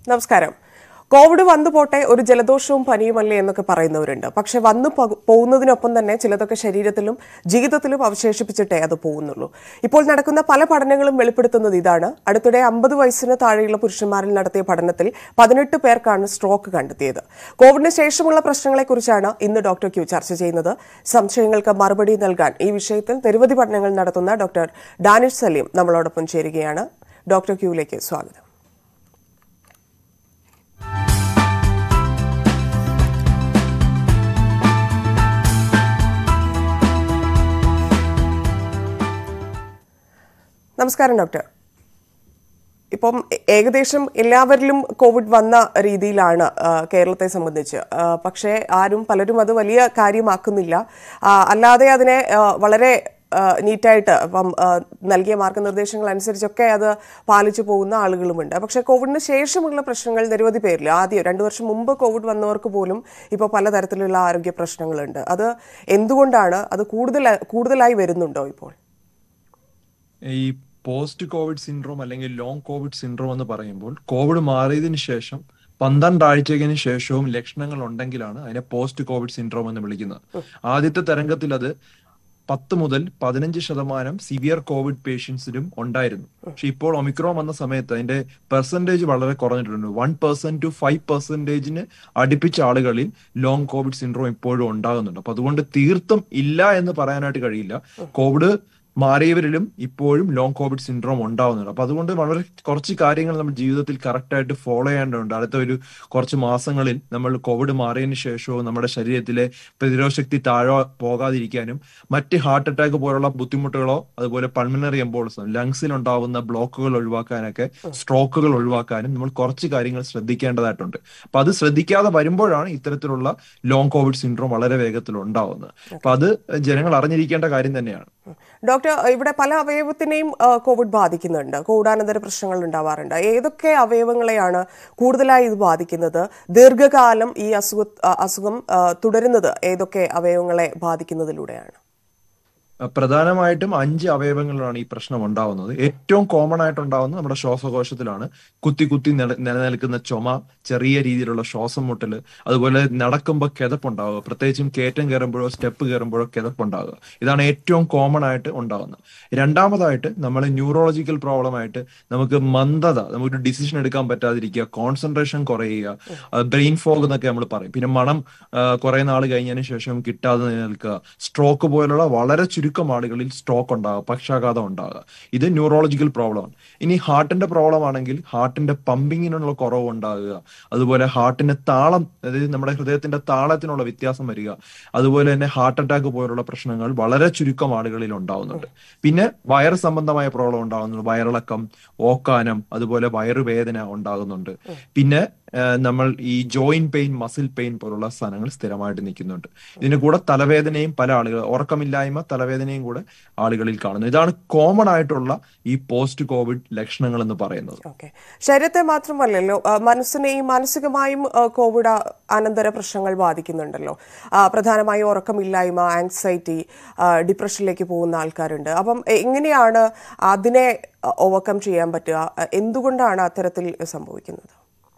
നമസ്കാരം കോവിഡ് വന്നു പോട്ടെ ഒരു ജലദോഷവും പനിയുമല്ലേ എന്നൊക്കെ പറയുന്നവരുണ്ട് പക്ഷെ വന്നു പോ- പോകുന്നതിനൊപ്പം തന്നെ ചിലതൊക്കെ ശരീരത്തിലും ജീവിതത്തിലും അവശേഷിപ്പിച്ചിട്ടേ അത് പോകുന്നുള്ളൂ ഇപ്പോൾ നടക്കുന്ന പല പഠനങ്ങളും വെളിപ്പെടുത്തുന്നത് ഇതാണ് അടുത്തിടെ അമ്പത് വയസ്സിന് താഴെയുള്ള പുരുഷന്മാരിൽ നടത്തിയ പഠനത്തിൽ പതിനെട്ട് പേർക്കാണ് സ്ട്രോക്ക് കണ്ടെത്തിയത് കോവിഡിന് ശേഷമുള്ള പ്രശ്നങ്ങളെക്കുറിച്ചാണ് ഇന്ന് ഡോക്ടർ ക്യൂ ചർച്ച ചെയ്യുന്നത് സംശയങ്ങൾക്ക് മറുപടി നൽകാൻ ഈ വിഷയത്തിൽ നിരവധി പഠനങ്ങൾ നടത്തുന്ന ഡോക്ടർ ഡാനിഷ് സലീം നമ്മളോടൊപ്പം ചേരുകയാണ് ഡോക്ടർ ക്യൂവിലേക്ക് സ്വാഗതം നമസ്കാരം ഡോക്ടർ ഇപ്പം ഏ- ഏകദേശം എല്ലാവരിലും കോവിഡ് വന്ന രീതിയിലാണ് ആ, കേരളത്തെ സംബന്ധിച്ച് ആ, പക്ഷേ ആരും പലരും അത് വലിയ കാര്യമാക്കുന്നില്ല ആ, അല്ലാതെ അതിനെ ആ, വളരെ ആ, നീറ്റായിട്ട് ഇപ്പം ആ, നൽകിയ മാർഗനിർദ്ദേശങ്ങൾ അനുസരിച്ചൊക്കെ അത് പാലിച്ചു പോകുന്ന ആളുകളുമുണ്ട് പക്ഷേ കോവിഡിന് ശേഷമുള്ള പ്രശ്നങ്ങൾ നിരവധി പേരിൽ ആദ്യം രണ്ടു വർഷം മുമ്പ് കോവിഡ് വന്നവർക്ക് പോലും ഇപ്പോൾ പലതരത്തിലുള്ള ആരോഗ്യ പ്രശ്നങ്ങളുണ്ട് അത് എന്തുകൊണ്ടാണ് അത് കൂടുതൽ കൂടുതലായി വരുന്നുണ്ടോ ഇപ്പോൾ ഈ പോസ്റ്റ് കോവിഡ് സിൻഡ്രോം അല്ലെങ്കിൽ ലോങ് കോവിഡ് സിൻഡ്രോം എന്ന് പറയുമ്പോൾ കോവിഡ് മാറിയതിന് ശേഷം പന്ത്രണ്ടാഴ്ചയ്ക്കിന് ശേഷവും ലക്ഷണങ്ങൾ ഉണ്ടെങ്കിലാണ് അതിനെ പോസ്റ്റ് കോവിഡ് സിൻഡ്രോം എന്ന് വിളിക്കുന്നത് ആദ്യത്തെ തരംഗത്തിൽ അത് പത്ത് മുതൽ പതിനഞ്ച് ശതമാനം സിവിയർ കോവിഡ് പേഷ്യൻസിനും ഉണ്ടായിരുന്നു പക്ഷെ ഇപ്പോൾ ഒമിക്രോൺ വന്ന സമയത്ത് അതിന്റെ പെർസെന്റേജ് വളരെ കുറഞ്ഞിട്ടുണ്ട് വൺ പെർസെന്റ് ടു ഫൈവ് പെർസെന്റേജിന് അടുപ്പിച്ച ആളുകളിൽ ലോങ് കോവിഡ് സിൻഡ്രോം ഇപ്പോഴും ഉണ്ടാകുന്നുണ്ട് അപ്പൊ അതുകൊണ്ട് തീർത്തും ഇല്ല എന്ന് പറയാനായിട്ട് കഴിയില്ല കോവിഡ് മാറിയവരിലും ഇപ്പോഴും ലോങ് കോവിഡ് സിൻഡ്രോം ഉണ്ടാവുന്നുണ്ട് അപ്പൊ അതുകൊണ്ട് വളരെ കുറച്ച് കാര്യങ്ങൾ നമ്മൾ ജീവിതത്തിൽ കറക്റ്റ് ആയിട്ട് ഫോളോ ചെയ്യേണ്ടതുണ്ട് അടുത്ത ഒരു കുറച്ച് മാസങ്ങളിൽ നമ്മൾ കോവിഡ് മാറിയതിനു ശേഷവും നമ്മുടെ ശരീരത്തിലെ പ്രതിരോധ ശക്തി താഴെ പോകാതിരിക്കാനും മറ്റ് ഹാർട്ട് അറ്റാക്ക് പോലുള്ള ബുദ്ധിമുട്ടുകളോ അതുപോലെ പൾമിനറി എംബോളിസം ലങ്സിൽ ഉണ്ടാവുന്ന ബ്ലോക്കുകൾ ഒഴിവാക്കാനൊക്കെ സ്ട്രോക്കുകൾ ഒഴിവാക്കാനും നമ്മൾ കുറച്ച് കാര്യങ്ങൾ ശ്രദ്ധിക്കേണ്ടതായിട്ടുണ്ട് അപ്പൊ അത് ശ്രദ്ധിക്കാതെ വരുമ്പോഴാണ് ഇത്തരത്തിലുള്ള ലോങ് കോവിഡ് സിൻഡ്രോം വളരെ വേഗത്തിൽ ഉണ്ടാവുന്നത് അപ്പൊ അത് ജനങ്ങൾ അറിഞ്ഞിരിക്കേണ്ട കാര്യം തന്നെയാണ് ഡോക്ടർ ഇവിടെ പല അവയവത്തിനെയും ആ, കോവിഡ് ബാധിക്കുന്നുണ്ട് കോവിഡാനന്തര പ്രശ്നങ്ങൾ ഉണ്ടാവാറുണ്ട് ഏതൊക്കെ അവയവങ്ങളെയാണ് കൂടുതലായി ഇത് ബാധിക്കുന്നത് ദീർഘകാലം ഈ അസുഖ ആ, അസുഖം ആ, തുടരുന്നത് ഏതൊക്കെ അവയവങ്ങളെ ബാധിക്കുന്നതിലൂടെയാണ് അഹ് പ്രധാനമായിട്ടും അഞ്ച് അവയവങ്ങളിലാണ് ഈ പ്രശ്നം ഉണ്ടാവുന്നത് ഏറ്റവും കോമൺ ആയിട്ട് ഉണ്ടാവുന്നത് നമ്മുടെ ശ്വാസകോശത്തിലാണ് കുത്തി കുത്തി നില- നിലനിൽക്കുന്ന ചുമ ചെറിയ രീതിയിലുള്ള ശ്വാസം മുട്ടല് അതുപോലെ നടക്കുമ്പോൾ കിതപ്പുണ്ടാവുക പ്രത്യേകിച്ചും കയറ്റം കയറുമ്പോഴോ സ്റ്റെപ്പ് കയറുമ്പോഴോ കിതപ്പുണ്ടാവുക ഇതാണ് ഏറ്റവും കോമൺ ആയിട്ട് ഉണ്ടാവുന്നത് രണ്ടാമതായിട്ട് നമ്മൾ ന്യൂറോളജിക്കൽ പ്രോബ്ലം ആയിട്ട് നമുക്ക് മന്ദത നമുക്ക് ഡിസിഷൻ എടുക്കാൻ പറ്റാതിരിക്കുക കോൺസെൻട്രേഷൻ കുറയുക ബ്രെയിൻ ഫോഗ് എന്നൊക്കെ നമ്മൾ പറയും പിന്നെ മണം കുറെ നാൾ കഴിഞ്ഞതിന് ശേഷം കിട്ടാതെ നിലനിൽക്കുക സ്ട്രോക്ക് പോലുള്ള വളരെ ചുരുക്കം ആളുകളിൽ സ്ട്രോക്ക് ഉണ്ടാകുക പക്ഷാഘാതം ഉണ്ടാകുക ഇത് ന്യൂറോളജിക്കൽ പ്രോബ്ലം ആണ് ഇനി ഹാർട്ടിന്റെ പ്രോബ്ലം ആണെങ്കിൽ ഹാർട്ടിന്റെ പമ്പിങ്ങിനുള്ള കുറവ് ഉണ്ടാകുക അതുപോലെ ഹാർട്ടിന്റെ താളം അതായത് നമ്മുടെ ഹൃദയത്തിന്റെ താളത്തിനുള്ള വ്യത്യാസം വരിക അതുപോലെ തന്നെ ഹാർട്ട് അറ്റാക്ക് പോലുള്ള പ്രശ്നങ്ങൾ വളരെ ചുരുക്കം ആളുകളിൽ ഉണ്ടാവുന്നുണ്ട് പിന്നെ വയറ് സംബന്ധമായ പ്രോബ്ലം ഉണ്ടാകുന്നുണ്ട് വയറിളക്കം ഓക്കാനം അതുപോലെ വയറുവേദന ഉണ്ടാകുന്നുണ്ട് പിന്നെ ആ, നമ്മൾ ഈ ജോയിന്റ് പെയിൻ മസിൽ പെയിൻ പോലുള്ള സാധനങ്ങൾ സ്ഥിരമായിട്ട് നിൽക്കുന്നുണ്ട് ഇതിന് കൂടെ തലവേദനയും പല ആളുകൾ ഉറക്കമില്ലായ്മ തലവേദനയും കൂടെ ആളുകളിൽ കാണുന്നു ഇതാണ് കോമൺ ആയിട്ടുള്ള ഈ പോസ്റ്റ് കോവിഡ് ലക്ഷണങ്ങൾ എന്ന് പറയുന്നത് ഓക്കെ ശരീരത്തെ മാത്രമല്ലല്ലോ ആ, മനസ്സിനെയും മാനസികമായും ആ, കോവിഡ് ആ- അനന്തര പ്രശ്നങ്ങൾ ബാധിക്കുന്നുണ്ടല്ലോ ആ, പ്രധാനമായും ഉറക്കമില്ലായ്മ ആങ്സൈറ്റി ഡിപ്രഷനിലേക്ക് പോകുന്ന ആൾക്കാരുണ്ട് അപ്പം എങ്ങനെയാണ് അതിനെ ഓവർകം ചെയ്യാൻ പറ്റുക എന്തുകൊണ്ടാണ് അത്തരത്തിൽ സംഭവിക്കുന്നത്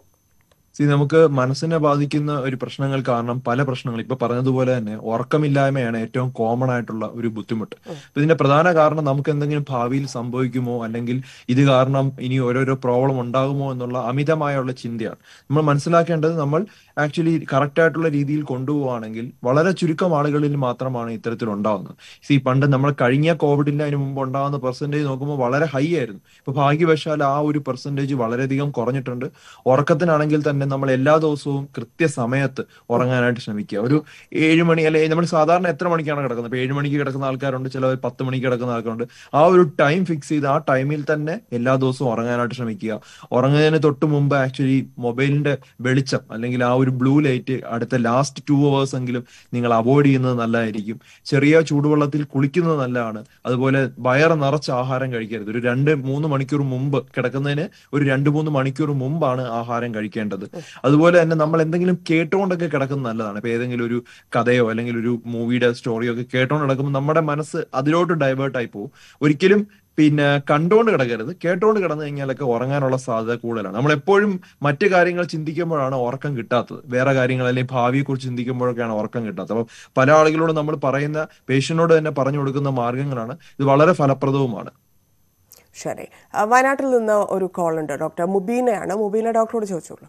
സി നമുക്ക് മനസ്സിനെ ബാധിക്കുന്ന ഒരു പ്രശ്നങ്ങൾ കാരണം പല പ്രശ്നങ്ങൾ ഇപ്പൊ പറഞ്ഞതുപോലെ തന്നെ ഉറക്കമില്ലായ്മയാണ് ഏറ്റവും കോമൺ ആയിട്ടുള്ള ഒരു ബുദ്ധിമുട്ട് അപ്പൊ ഇതിന്റെ പ്രധാന കാരണം നമുക്ക് എന്തെങ്കിലും ഭാവിയിൽ സംഭവിക്കുമോ അല്ലെങ്കിൽ ഇത് കാരണം ഇനി ഓരോരോ പ്രോബ്ലം ഉണ്ടാകുമോ എന്നുള്ള അമിതമായുള്ള ചിന്തയാണ് നമ്മൾ മനസ്സിലാക്കേണ്ടത് നമ്മൾ ആക്ച്വലി കറക്റ്റ് ആയിട്ടുള്ള രീതിയിൽ കൊണ്ടുപോവുകയാണെങ്കിൽ വളരെ ചുരുക്കം ആളുകളിൽ മാത്രമാണ് ഇത്തരത്തിൽ ഉണ്ടാവുന്നത് സി പണ്ട് നമ്മൾ കഴിഞ്ഞ കോവിഡിന് അതിന് മുമ്പ് ഉണ്ടാകുന്ന പെർസെന്റേജ് നോക്കുമ്പോൾ വളരെ ഹൈ ആയിരുന്നു ഇപ്പൊ ഭാഗ്യവശാൽ ആ ഒരു പെർസെന്റേജ് വളരെയധികം കുറഞ്ഞിട്ടുണ്ട് ഉറക്കത്തിനാണെങ്കിൽ തന്നെ നമ്മൾ എല്ലാ ദിവസവും കൃത്യസമയത്ത് ഉറങ്ങാനായിട്ട് ശ്രമിക്കുക ഒരു ഏഴ് മണി അല്ലെ നമ്മൾ സാധാരണ എത്ര മണിക്കാണ് കിടക്കുന്നത് ഇപ്പൊ ഏഴ് മണിക്ക് കിടക്കുന്ന ആൾക്കാരുണ്ട് ചിലർ പത്ത് മണിക്ക് കിടക്കുന്ന ആൾക്കാരുണ്ട് ആ ഒരു ടൈം ഫിക്സ് ചെയ്ത് ആ ടൈമിൽ തന്നെ എല്ലാ ദിവസവും ഉറങ്ങാനായിട്ട് ശ്രമിക്കുക ഉറങ്ങുന്നതിന് തൊട്ട് മുമ്പ് ആക്ച്വലി മൊബൈലിന്റെ വെളിച്ചം അല്ലെങ്കിൽ ആ ഒരു ബ്ലൂ ലൈറ്റ് അടുത്ത ലാസ്റ്റ് ടു അവേഴ്സ് എങ്കിലും നിങ്ങൾ അവോയ്ഡ് ചെയ്യുന്നത് നല്ലതായിരിക്കും ചെറിയ ചൂടുവെള്ളത്തിൽ കുളിക്കുന്നത് നല്ലതാണ് അതുപോലെ വയറ് നിറച്ച് ആഹാരം കഴിക്കരുത് ഒരു രണ്ട് മൂന്ന് മണിക്കൂർ മുമ്പ് കിടക്കുന്നതിന് ഒരു രണ്ട് മൂന്ന് മണിക്കൂർ മുമ്പാണ് ആഹാരം കഴിക്കേണ്ടത് അതുപോലെ തന്നെ നമ്മൾ എന്തെങ്കിലും കേട്ടുകൊണ്ടൊക്കെ കിടക്കുന്നത് നല്ലതാണ് ഇപ്പൊ ഏതെങ്കിലും ഒരു കഥയോ അല്ലെങ്കിൽ ഒരു മൂവിയുടെ സ്റ്റോറിയോ ഒക്കെ കേട്ടോണ്ട് കിടക്കുമ്പോൾ നമ്മുടെ മനസ്സ് അതിലോട്ട് ഡൈവേർട്ട് ആയി പോകും ഒരിക്കലും പിന്നെ കണ്ടുകൊണ്ട് കിടക്കരുത് കേട്ടുകൊണ്ട് കിടന്നു കഴിഞ്ഞാലൊക്കെ ഉറങ്ങാനുള്ള സാധ്യത കൂടുതലാണ് നമ്മൾ എപ്പോഴും മറ്റു കാര്യങ്ങൾ ചിന്തിക്കുമ്പോഴാണ് ഉറക്കം കിട്ടാത്തത് വേറെ കാര്യങ്ങൾ അല്ലെങ്കിൽ ഭാവിയെ കുറിച്ച് ചിന്തിക്കുമ്പോഴൊക്കെയാണ് ഉറക്കം കിട്ടാത്തത് അപ്പം പല ആളുകളോട് നമ്മൾ പറയുന്ന പേഷ്യന്റിനോട് തന്നെ പറഞ്ഞു കൊടുക്കുന്ന മാർഗങ്ങളാണ് ഇത് വളരെ ഫലപ്രദവുമാണ് ശരി ആ, വയനാട്ടിൽ നിന്ന് ഒരു കോൾ ഉണ്ട് ഡോക്ടർ മുബീനയാണ് മുബീന ഡോക്ടറോട് ചോദിച്ചോളൂ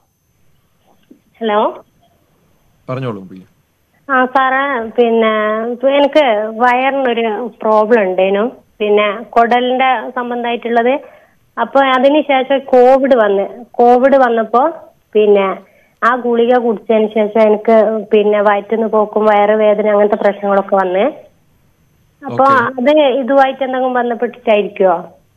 ഹലോ പറഞ്ഞോളൂ പ്രിയ ആ സാറേ പിന്നെ ഇപ്പൊ എനിക്ക് വയറിനൊരു പ്രോബ്ലം ഉണ്ടേനു പിന്നെ കുടലിന്റെ സംബന്ധമായിട്ടുള്ളത് അപ്പൊ അതിനുശേഷം കോവിഡ് വന്ന് കോവിഡ് വന്നപ്പോ പിന്നെ ആ ഗുളിക കുടിച്ചതിന് ശേഷം എനിക്ക് പിന്നെ വയറ്റിന്ന് പോക്കും വയറ് വേദന അങ്ങനത്തെ പ്രശ്നങ്ങളൊക്കെ വന്ന് അപ്പൊ അത് ഇതുമായിട്ട് എന്തെങ്കിലും ബന്ധപ്പെട്ടിട്ടായിരിക്കുമോ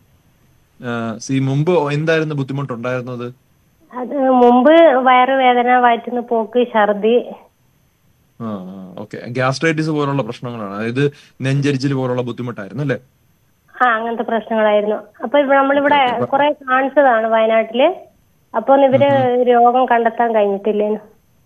സി മുമ്പ് എന്തായിരുന്നു ബുദ്ധിമുട്ടുണ്ടായിരുന്നത് അത് മുമ്പ് വയറ് വേദന വയറ്റിന്ന് പോക്ക് ഛർദി ആ ഓക്കെ ഗ്യാസ്ട്രൈറ്റിസ് പോലുള്ള പ്രശ്നങ്ങളാണ് അതായത് നെഞ്ചരിച്ചിൽ പോലുള്ള ബുദ്ധിമുട്ടായിരുന്നു അല്ലേ ആ അങ്ങനത്തെ പ്രശ്നങ്ങളായിരുന്നു അപ്പൊ ഇവ- നമ്മളിവിടെ കുറെ കാണിച്ചതാണ് വയനാട്ടില് അപ്പൊ ഇവര് രോഗം കണ്ടെത്താൻ കഴിഞ്ഞിട്ടില്ലേനു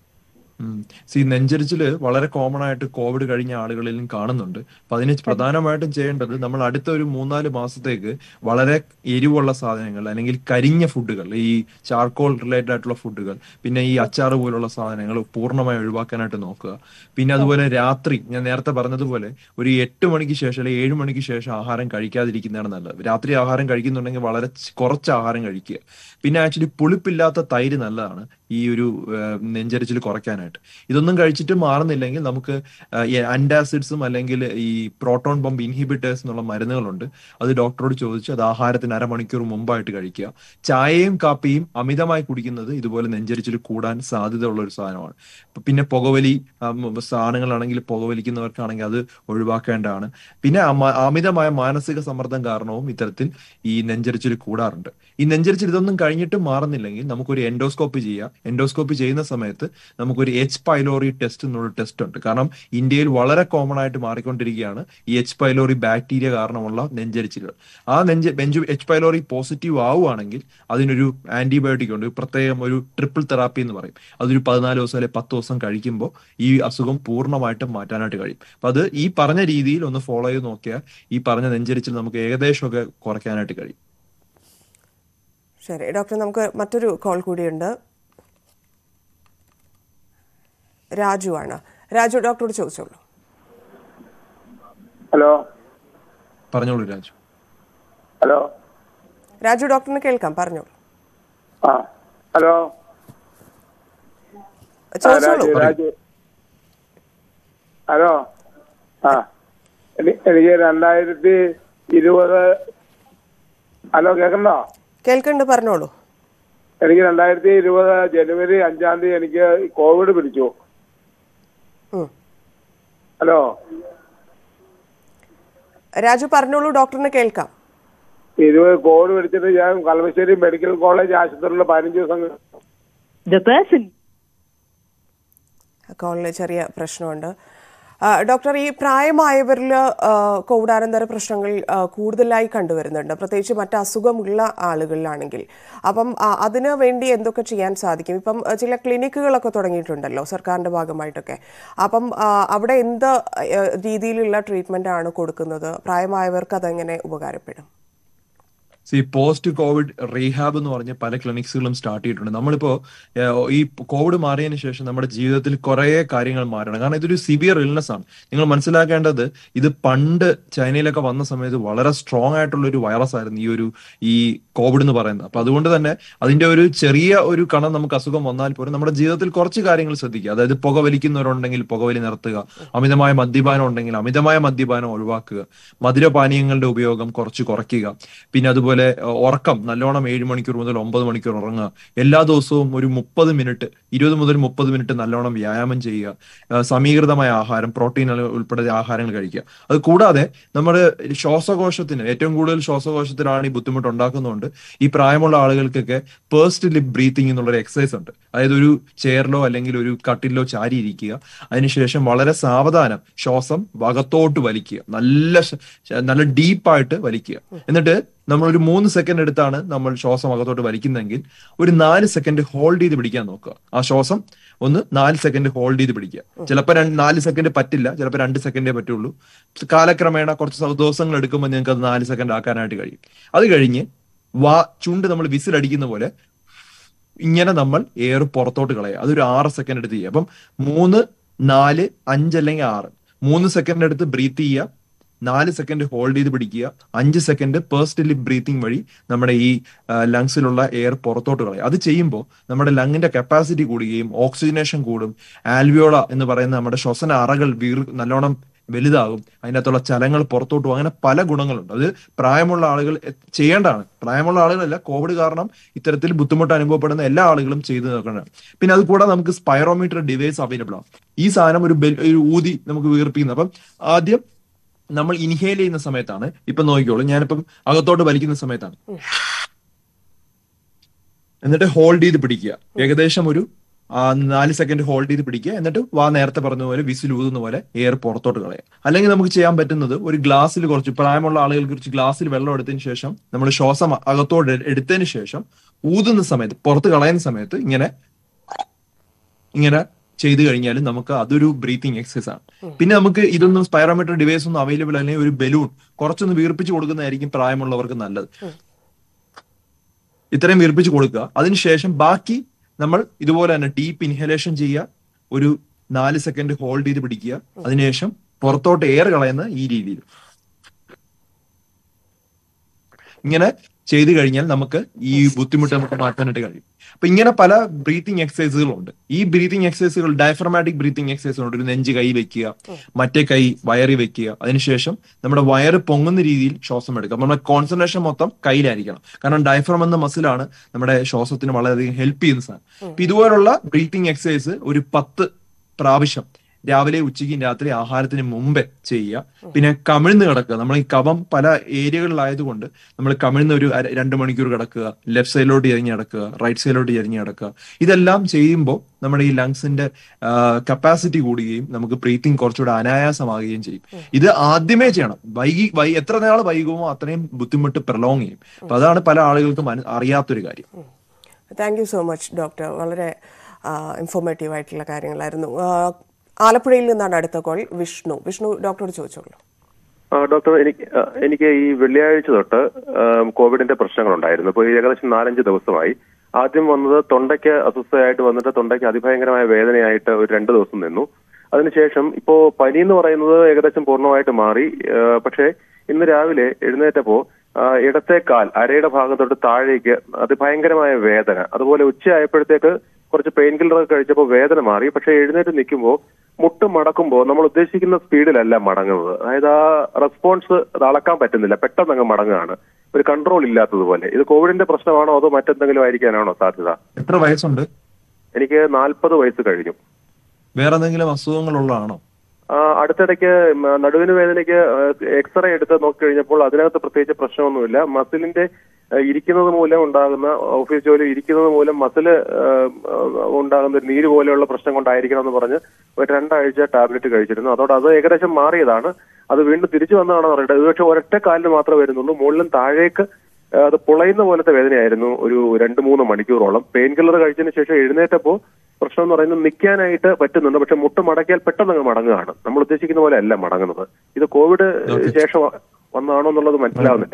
സി നെഞ്ചരിച്ചില് വളരെ കോമൺ ആയിട്ട് കോവിഡ് കഴിഞ്ഞ ആളുകളിലും കാണുന്നുണ്ട് അപ്പൊ അതിന് പ്രധാനമായിട്ടും ചെയ്യേണ്ടത് നമ്മൾ അടുത്ത ഒരു മൂന്നാല് മാസത്തേക്ക് വളരെ എരിവുള്ള സാധനങ്ങൾ അല്ലെങ്കിൽ കരിഞ്ഞ ഫുഡുകൾ ഈ ചാർക്കോൾ റിലേറ്റഡ് ആയിട്ടുള്ള ഫുഡുകൾ പിന്നെ ഈ അച്ചാറ് പോലുള്ള സാധനങ്ങൾ പൂർണ്ണമായി ഒഴിവാക്കാനായിട്ട് നോക്കുക പിന്നെ അതുപോലെ രാത്രി ഞാൻ നേരത്തെ പറഞ്ഞതുപോലെ ഒരു എട്ട് മണിക്ക് ശേഷം അല്ലെങ്കിൽ ഏഴ് മണിക്ക് ശേഷം ആഹാരം കഴിക്കാതിരിക്കുന്നതാണ് നല്ലത് രാത്രി ആഹാരം കഴിക്കുന്നുണ്ടെങ്കിൽ വളരെ ച് കുറച്ച് ആഹാരം കഴിക്കുക പിന്നെ ആക്ച്വലി പുളിപ്പില്ലാത്ത തൈര് നല്ലതാണ് ഈ ഒരു നെഞ്ചരിച്ചിൽ കുറയ്ക്കാനായിട്ട് ഇതൊന്നും കഴിച്ചിട്ട് മാറുന്നില്ലെങ്കിൽ നമുക്ക് അൻറ്റാസിഡ്സും അല്ലെങ്കിൽ ഈ പ്രോട്ടോൺ പമ്പ് ഇൻഹിബിറ്റേഴ്സ് എന്നുള്ള മരുന്നുകളുണ്ട് അത് ഡോക്ടറോട് ചോദിച്ച് അത് ആഹാരത്തിന് അരമണിക്കൂർ മുമ്പായിട്ട് കഴിക്കുക ചായയും കാപ്പിയും അമിതമായി കുടിക്കുന്നത് ഇതുപോലെ നെഞ്ചരിച്ചിൽ കൂടാൻ സാധ്യതയുള്ള ഒരു സാധനമാണ് പിന്നെ പുകവലി സാധനങ്ങളാണെങ്കിൽ പുകവലിക്കുന്നവർക്കാണെങ്കിൽ അത് ഒഴിവാക്കേണ്ടതാണ് പിന്നെ അമ- അമിതമായ മാനസിക സമ്മർദ്ദം കാരണവും ഇത്തരത്തിൽ ഈ നെഞ്ചരിച്ചിൽ കൂടാറുണ്ട് ഈ നെഞ്ചരിച്ചിൽ ഇതൊന്നും കഴിഞ്ഞിട്ടും മാറുന്നില്ലെങ്കിൽ നമുക്കൊരു എൻഡോസ്കോപ്പി ചെയ്യാം എൻഡോസ്കോപ്പി ചെയ്യുന്ന സമയത്ത് നമുക്കൊരു എച്ച് പൈലോറി ടെസ്റ്റ് എന്നുള്ള ടെസ്റ്റ് ഉണ്ട് കാരണം ഇന്ത്യയിൽ വളരെ കോമൺ ആയിട്ട് മാറിക്കൊണ്ടിരിക്കുകയാണ് ഈ എച്ച് പൈലോറി ബാക്ടീരിയ കാരണമുള്ള നെഞ്ചരിച്ചിലുകൾ ആ നെഞ്ച് ബെഞ്ച് എച്ച് പൈലോറി പോസിറ്റീവ് ആവുകയാണെങ്കിൽ അതിനൊരു ആന്റിബയോട്ടിക് ഉണ്ട് പ്രത്യേകം ഒരു ട്രിപ്പിൾ തെറാപ്പി എന്ന് പറയും അതൊരു പതിനാല് ദിവസം അല്ലെങ്കിൽ പത്ത് ദിവസം കഴിക്കുമ്പോൾ ഈ അസുഖം പൂർണ്ണമായിട്ടും മാറ്റാനായിട്ട് കഴിയും അപ്പൊ അത് ഈ പറഞ്ഞ രീതിയിൽ ഒന്ന് ഫോളോ ചെയ്ത് നോക്കിയാൽ ഈ പറഞ്ഞ നെഞ്ചരിച്ചിൽ നമുക്ക് ഏകദേശമൊക്കെ കുറയ്ക്കാനായിട്ട് കഴിയും ശരി ഡോക്ടർ നമുക്ക് മറ്റൊരു കോൾ കൂടിയുണ്ട് രാജു ആണ് രാജു ഡോക്ടറോട് ചോദിച്ചോളൂ ഹലോ പറഞ്ഞോളൂ രാജു ഹലോ രാജു ഡോക്ടറിന് കേൾക്കാം പറഞ്ഞോളൂ ആ ഹലോ ആ, ചോദിച്ചോളൂ രാജു രാജു ഹലോ ആ എനി- എനിക്ക് രണ്ടായിരത്തി ഇരുപത് ഹലോ കേൾക്കണ്ടോ കേൾക്കുന്നുണ്ട് പറഞ്ഞോളൂ എനിക്ക് രണ്ടായിരത്തി ഇരുപത് ജനുവരി അഞ്ചാം തീയതി എനിക്ക് കോവിഡ് പിടിച്ചു ഉം. ഹലോ രാജു പറഞ്ഞോളൂ ഡോക്ടറിന് കേൾക്കാം ഇരുപത് കോവിഡ് പിടിച്ചിട്ട് ഞാൻ കളമശ്ശേരി മെഡിക്കൽ കോളേജ് ആശുപത്രിയിൽ പതിനഞ്ച് ദിവസം കഴി- The person കോളിന് ചെറിയ പ്രശ്നമുണ്ട് ആ, ഡോക്ടർ ഈ പ്രായമായവരിൽ കോവിഡാനന്തര പ്രശ്നങ്ങൾ ആ, കൂടുതലായി കണ്ടുവരുന്നുണ്ട് പ്രത്യേകിച്ച് മറ്റ് അസുഖമുള്ള ആളുകളിലാണെങ്കിൽ അപ്പം ആ, അതിന് വേണ്ടി എന്തൊക്കെ ചെയ്യാൻ സാധിക്കും ഇപ്പം ആ, ചില ക്ലിനിക്കുകളൊക്കെ തുടങ്ങിയിട്ടുണ്ടല്ലോ സർക്കാരിന്റെ ഭാഗമായിട്ടൊക്കെ അപ്പം ആ, അവിടെ എന്ത് ആ, രീതിയിലുള്ള ട്രീറ്റ്മെന്റ് ആണ് കൊടുക്കുന്നത് പ്രായമായവർക്ക് അതെങ്ങനെ ഉപകാരപ്പെടും സി പോസ്റ്റ് കോവിഡ് റീഹാബ് എന്ന് പറഞ്ഞ പല ക്ലിനിക്സുകളും സ്റ്റാർട്ട് ചെയ്തിട്ടുണ്ട് നമ്മളിപ്പോ ഏഹ്, ഈ കോവിഡ് മാറിയതിനു ശേഷം നമ്മുടെ ജീവിതത്തിൽ കുറേ കാര്യങ്ങൾ മാറണം കാരണം ഇതൊരു സിവിയർ ഇൽനെസ് ആണ് നിങ്ങൾ മനസ്സിലാക്കേണ്ടത് ഇത് പണ്ട് ചൈനയിലൊക്കെ വന്ന സമയത്ത് വളരെ സ്ട്രോങ് ആയിട്ടുള്ള ഒരു വൈറസ് ആയിരുന്നു ഈ ഒരു ഈ കോവിഡ് എന്ന് പറയുന്നത് അപ്പൊ അതുകൊണ്ട് തന്നെ അതിന്റെ ഒരു ചെറിയ ഒരു കണം നമുക്ക് അസുഖം വന്നാൽ പോലും നമ്മുടെ ജീവിതത്തിൽ കുറച്ച് കാര്യങ്ങൾ ശ്രദ്ധിക്കുക അതായത് പുകവലിക്കുന്നവരുണ്ടെങ്കിൽ പുകവലി നിർത്തുക അമിതമായ മദ്യപാനം ഉണ്ടെങ്കിൽ അമിതമായ മദ്യപാനം ഒഴിവാക്കുക മധുരപാനീയങ്ങളുടെ ഉപയോഗം കുറച്ച് കുറയ്ക്കുക പിന്നെ അതുപോലെ അഹ് ഉറക്കം നല്ലോണം ഏഴ് മണിക്കൂർ മുതൽ ഒമ്പത് മണിക്കൂർ ഉറങ്ങുക എല്ലാ ദിവസവും ഒരു മുപ്പത് മിനിറ്റ് ഇരുപത് മുതൽ മുപ്പത് മിനിറ്റ് നല്ലോണം വ്യായാമം ചെയ്യുക അഹ് സമീകൃതമായ ആഹാരം പ്രോട്ടീൻ ഉൾപ്പെടെ ആഹാരങ്ങൾ കഴിക്കുക അത് കൂടാതെ നമ്മുടെ ശ്വാസകോശത്തിന് ഏറ്റവും കൂടുതൽ ശ്വാസകോശത്തിലാണ് ഈ ബുദ്ധിമുട്ട് ഉണ്ടാക്കുന്നതുകൊണ്ട് ഈ പ്രായമുള്ള ആളുകൾക്കൊക്കെ പേഴ്സ്റ്റ് ലിപ് ബ്രീത്തിങ് എന്നുള്ള ഒരു എക്സസൈസ് ഉണ്ട് അതായത് ഒരു ചെയറിലോ അല്ലെങ്കിൽ ഒരു കട്ടിലോ ചാരി ഇരിക്കുക അതിനുശേഷം വളരെ സാവധാനം ശ്വാസം അകത്തോട്ട് വലിക്കുക നല്ല ശ- ശ- നല്ല ഡീപ്പായിട്ട് വലിക്കുക എന്നിട്ട് നമ്മൾ ഒരു മൂന്ന് സെക്കൻഡ് എടുത്താണ് നമ്മൾ ശ്വാസം അകത്തോട്ട് വലിക്കുന്നതെങ്കിൽ ഒരു നാല് സെക്കൻഡ് ഹോൾഡ് ചെയ്ത് പിടിക്കാൻ നോക്കുക ആ ശ്വാസം ഒന്ന് നാല് സെക്കൻഡ് ഹോൾഡ് ചെയ്ത് പിടിക്കുക ചിലപ്പോൾ നാല് സെക്കൻഡ് പറ്റില്ല ചിലപ്പോൾ രണ്ട് സെക്കൻഡേ പറ്റുള്ളൂ കാലക്രമേണ കുറച്ച് സ- ദിവസങ്ങൾ എടുക്കുമ്പോൾ നിങ്ങൾക്ക് അത് നാല് സെക്കൻഡ് ആക്കാനായിട്ട് കഴിയും അത് കഴിഞ്ഞ് വാ ചുണ്ട് നമ്മൾ വിസിലടിക്കുന്ന പോലെ ഇങ്ങനെ നമ്മൾ എയർ പുറത്തോട്ട് കളയുക അതൊരു ആറ് സെക്കൻഡ് എടുത്ത് ചെയ്യുക അപ്പം മൂന്ന് നാല് അഞ്ച് അല്ലെങ്കിൽ ആറ് മൂന്ന് സെക്കൻഡ് എടുത്ത് ബ്രീത്ത് ചെയ്യുക നാല് സെക്കൻഡ് ഹോൾഡ് ചെയ്ത് പിടിക്കുക അഞ്ച് സെക്കൻഡ് പേഴ്സ്റ്റ് ലിപ് ബ്രീത്തിങ് വഴി നമ്മുടെ ഈ ലങ്സിലുള്ള എയർ പുറത്തോട്ട് കളയുക അത് ചെയ്യുമ്പോൾ നമ്മുടെ ലങ്ങിന്റെ കപ്പാസിറ്റി കൂടുകയും ഓക്സിജനേഷൻ കൂടും ആൽവിയോള എന്ന് പറയുന്ന നമ്മുടെ ശ്വസന അറകൾ വീർ നല്ലോണം വലുതാകും അതിനകത്തുള്ള ചലങ്ങൾ പുറത്തോട്ട് പോകും അങ്ങനെ പല ഗുണങ്ങളുണ്ട് അത് പ്രായമുള്ള ആളുകൾ എ- ചെയ്യേണ്ടതാണ് പ്രായമുള്ള ആളുകളല്ല കോവിഡ് കാരണം ഇത്തരത്തിൽ ബുദ്ധിമുട്ട് അനുഭവപ്പെടുന്ന എല്ലാ ആളുകളും ചെയ്തു നോക്കേണ്ടതാണ് പിന്നെ അത് കൂടാതെ നമുക്ക് സ്പൈറോമീറ്റർ ഡിവൈസ് അവൈലബിൾ ആണ് ഈ സാധനം ഒരു ബെൽ ഒരു ഊതി നമുക്ക് വീർപ്പിക്കുന്നത് അപ്പം ആദ്യം നമ്മൾ ഇൻഹേൽ ചെയ്യുന്ന സമയത്താണ് ഇപ്പൊ നോക്കിക്കോളൂ ഞാനിപ്പം അകത്തോട്ട് വലിക്കുന്ന സമയത്താണ് എന്നിട്ട് ഹോൾഡ് ചെയ്ത് പിടിക്കുക ഏകദേശം ഒരു ആ, നാല് സെക്കൻഡ് ഹോൾഡ് ചെയ്ത് പിടിക്കുക എന്നിട്ട് വാ നേരത്തെ പറഞ്ഞ പോലെ വിസിൽ ഊതുന്ന പോലെ എയർ പുറത്തോട്ട് കളയുക അല്ലെങ്കിൽ നമുക്ക് ചെയ്യാൻ പറ്റുന്നത് ഒരു ഗ്ലാസ്സിൽ കുറച്ച് പ്രായമുള്ള ആളുകൾക്ക് കുറച്ച് ഗ്ലാസ്സിൽ വെള്ളം എടുത്തതിന് ശേഷം നമ്മൾ ശ്വാസം അകത്തോട്ട് എ- എടുത്തതിന് ശേഷം ഊതുന്ന സമയത്ത് പുറത്ത് കളയുന്ന സമയത്ത് ഇങ്ങനെ ഇങ്ങനെ ചെയ്തു കഴിഞ്ഞാൽ നമുക്ക് അതൊരു ബ്രീത്തിങ് എക്സസൈസ് ആണ് പിന്നെ നമുക്ക് ഇതൊന്നും സ്പൈറോമീറ്റർ ഡിവൈസ് ഒന്നും അവൈലബിൾ അല്ലെങ്കിൽ ഒരു ബലൂൺ കുറച്ചൊന്ന് വീർപ്പിച്ച് കൊടുക്കുന്നതായിരിക്കും പ്രായമുള്ളവർക്ക് നല്ലത് ഇത്രയും വീർപ്പിച്ച് കൊടുക്കുക അതിനുശേഷം ബാക്കി നമ്മൾ ഇതുപോലെ തന്നെ ഡീപ്പ് ഇൻഹലേഷൻ ചെയ്യുക ഒരു നാല് സെക്കൻഡ് ഹോൾഡ് ചെയ്ത് പിടിക്കുക അതിനുശേഷം പുറത്തോട്ട് എയർ കളയുന്ന ഈ രീതിയിൽ ഇങ്ങനെ ചെയ്തു കഴിഞ്ഞാൽ നമുക്ക് ഈ ബുദ്ധിമുട്ട് നമുക്ക് മാറ്റാനായിട്ട് കഴിയും അപ്പൊ ഇങ്ങനെ പല ബ്രീത്തിങ് എക്സസൈസുകളുണ്ട് ഈ ബ്രീത്തിങ് എക്സസൈസുകൾ ഡയഫ്രമാറ്റിക് ബ്രീത്തിങ് എക്സസൈസുകളുണ്ട് ഒരു നെഞ്ച് കൈ വെക്കുക മറ്റേ കൈ വയറി വെക്കുക അതിനുശേഷം നമ്മുടെ വയറ് പൊങ്ങുന്ന രീതിയിൽ ശ്വാസം എടുക്കുക അപ്പൊ നമ്മുടെ കോൺസെൻട്രേഷൻ മൊത്തം കയ്യിലായിരിക്കണം കാരണം ഡയഫ്രം എന്ന മസിലാണ് നമ്മുടെ ശ്വാസത്തിന് വളരെയധികം ഹെൽപ്പ് ചെയ്യുന്ന സാധനം അപ്പൊ ഇതുപോലുള്ള ബ്രീത്തിങ് എക്സസൈസ് ഒരു പത്ത് പ്രാവശ്യം രാവിലെ ഉച്ചയ്ക്കും രാത്രി ആഹാരത്തിന് മുമ്പേ ചെയ്യുക പിന്നെ കമിഴ്ന്ന് കിടക്കുക നമ്മൾ ഈ കഫം പല ഏരിയകളിലായതുകൊണ്ട് നമ്മൾ കമിഴ്ന്ന് ഒരു അര- രണ്ട് മണിക്കൂർ കിടക്കുക ലെഫ്റ്റ് സൈഡിലോട്ട് ചെരിഞ്ഞ് കിടക്കുക റൈറ്റ് സൈഡിലോട്ട് ചെരിഞ്ഞ് കിടക്കുക ഇതെല്ലാം ചെയ്യുമ്പോൾ നമ്മുടെ ഈ ലങ്സിന്റെ കപ്പാസിറ്റി കൂടുകയും നമുക്ക് ബ്രീത്തിങ് കുറച്ചുകൂടെ അനായാസമാകുകയും ചെയ്യും ഇത് ആദ്യമേ ചെയ്യണം വൈകി വൈ എത്ര നാൾ വൈകുമോ അത്രയും ബുദ്ധിമുട്ട് പ്രലോങ് ചെയ്യും അപ്പൊ അതാണ് പല ആളുകൾക്കും അന- അറിയാത്തൊരു കാര്യം thank you so much doctor വളരെ ഇൻഫോർമേറ്റീവ് ആയിട്ടുള്ള കാര്യങ്ങളായിരുന്നു ആ, ആലപ്പുഴയിൽ നിന്നാണ് അടുത്ത കോൾ വിഷ്ണു വിഷ്ണു ഡോക്ടറോട് ചോദിച്ചോളൂ ആ, ഡോക്ടർ എനിക്ക് ആ, എനിക്ക് ഈ വെള്ളിയാഴ്ച തൊട്ട് ആ, കോവിഡിന്റെ പ്രശ്നങ്ങളുണ്ടായിരുന്നു ഇപ്പോൾ ഏകദേശം നാലഞ്ച് ദിവസമായി ആദ്യം വന്നത് തൊണ്ടയ്ക്ക് അസ്വസ്ഥയായിട്ട് വന്നിട്ട് തൊണ്ടയ്ക്ക് അതിഭയങ്കരമായ വേദനയായിട്ട് ഒരു രണ്ട് ദിവസം നിന്നു അതിനുശേഷം ഇപ്പോ പനി എന്ന് പറയുന്നത് ഏകദേശം പൂർണ്ണമായിട്ട് മാറി ആ, പക്ഷേ ഇന്ന് രാവിലെ എഴുന്നേറ്റപ്പോ ആ, ഇടത്തെ കാൽ അരയുടെ ഭാഗം തൊട്ട് താഴേക്ക് അതിഭയങ്കരമായ വേദന അതുപോലെ ഉച്ചയായപ്പോഴത്തേക്ക് കുറച്ച് പെയിൻ കില്ലർ കഴിച്ചപ്പോൾ വേദന മാറി പക്ഷെ എഴുന്നേറ്റ് നിൽക്കുമ്പോൾ മുട്ട് മടക്കുമ്പോൾ നമ്മൾ ഉദ്ദേശിക്കുന്ന സ്പീഡിലല്ല മടങ്ങുന്നത് അതായത് ആ റെസ്പോൺസ് അത് അളക്കാൻ പറ്റുന്നില്ല പെട്ടെന്ന് അങ്ങ് മടങ്ങുകയാണ് ഒരു കൺട്രോൾ ഇല്ലാത്തതുപോലെ ഇത് കോവിഡിന്റെ പ്രശ്നമാണോ അതോ മറ്റെന്തെങ്കിലും ആയിരിക്കാനാണോ സാധ്യത എത്ര വയസ്സുണ്ട് എനിക്ക് നാൽപ്പത് വയസ്സ് കഴിഞ്ഞു വേറെ എന്തെങ്കിലും അസുഖങ്ങളുള്ളതാണോ ആ, അടുത്തിടയ്ക്ക് മ- നടുവിന് വേദനയ്ക്ക് എക്സ്റേ എടുത്ത് നോക്കി കഴിഞ്ഞപ്പോൾ അതിനകത്ത് പ്രത്യേകിച്ച് പ്രശ്നമൊന്നുമില്ല മസിലിന്റെ ആ, ഇരിക്കുന്നത് മൂലം ഉണ്ടാകുന്ന ഓഫീസ് ജോലി ഇരിക്കുന്നത് മൂലം മസില് ആ, ആ, ഉണ്ടാകുന്ന ഒരു നീര് പോലെയുള്ള പ്രശ്നം കൊണ്ടായിരിക്കണം എന്ന് പറഞ്ഞ് ഒരു രണ്ടാഴ്ച ടാബ്ലറ്റ് കഴിച്ചിരുന്നു അതോടെ അത് ഏകദേശം മാറിയതാണ് അത് വീണ്ടും തിരിച്ചു വന്നതാണെന്ന് പറയട്ടെ ഇത് പക്ഷെ ഒരൊറ്റ കാലിന് മാത്രമേ വരുന്നുള്ളൂ മുകളിലും താഴേക്ക് ആ, അത് പുളയുന്ന പോലത്തെ വേദനയായിരുന്നു ഒരു രണ്ട് മൂന്ന് മണിക്കൂറോളം പെയിൻ കില്ലർ കഴിച്ചതിന് ശേഷം എഴുന്നേറ്റപ്പോ പ്രശ്നം എന്ന് പറയുന്നത് നിൽക്കാനായിട്ട് പറ്റുന്നുണ്ട് പക്ഷെ മുട്ട് മടക്കിയാൽ പെട്ടെന്ന് അങ്ങ് മടങ്ങുകയാണ് നമ്മൾ ഉദ്ദേശിക്കുന്ന പോലെ അല്ല മടങ്ങുന്നത് ഇത് കോവിഡ് Okay. ശേഷം വന്നാണോ എന്നുള്ളത് മനസ്സിലാവുന്നില്ല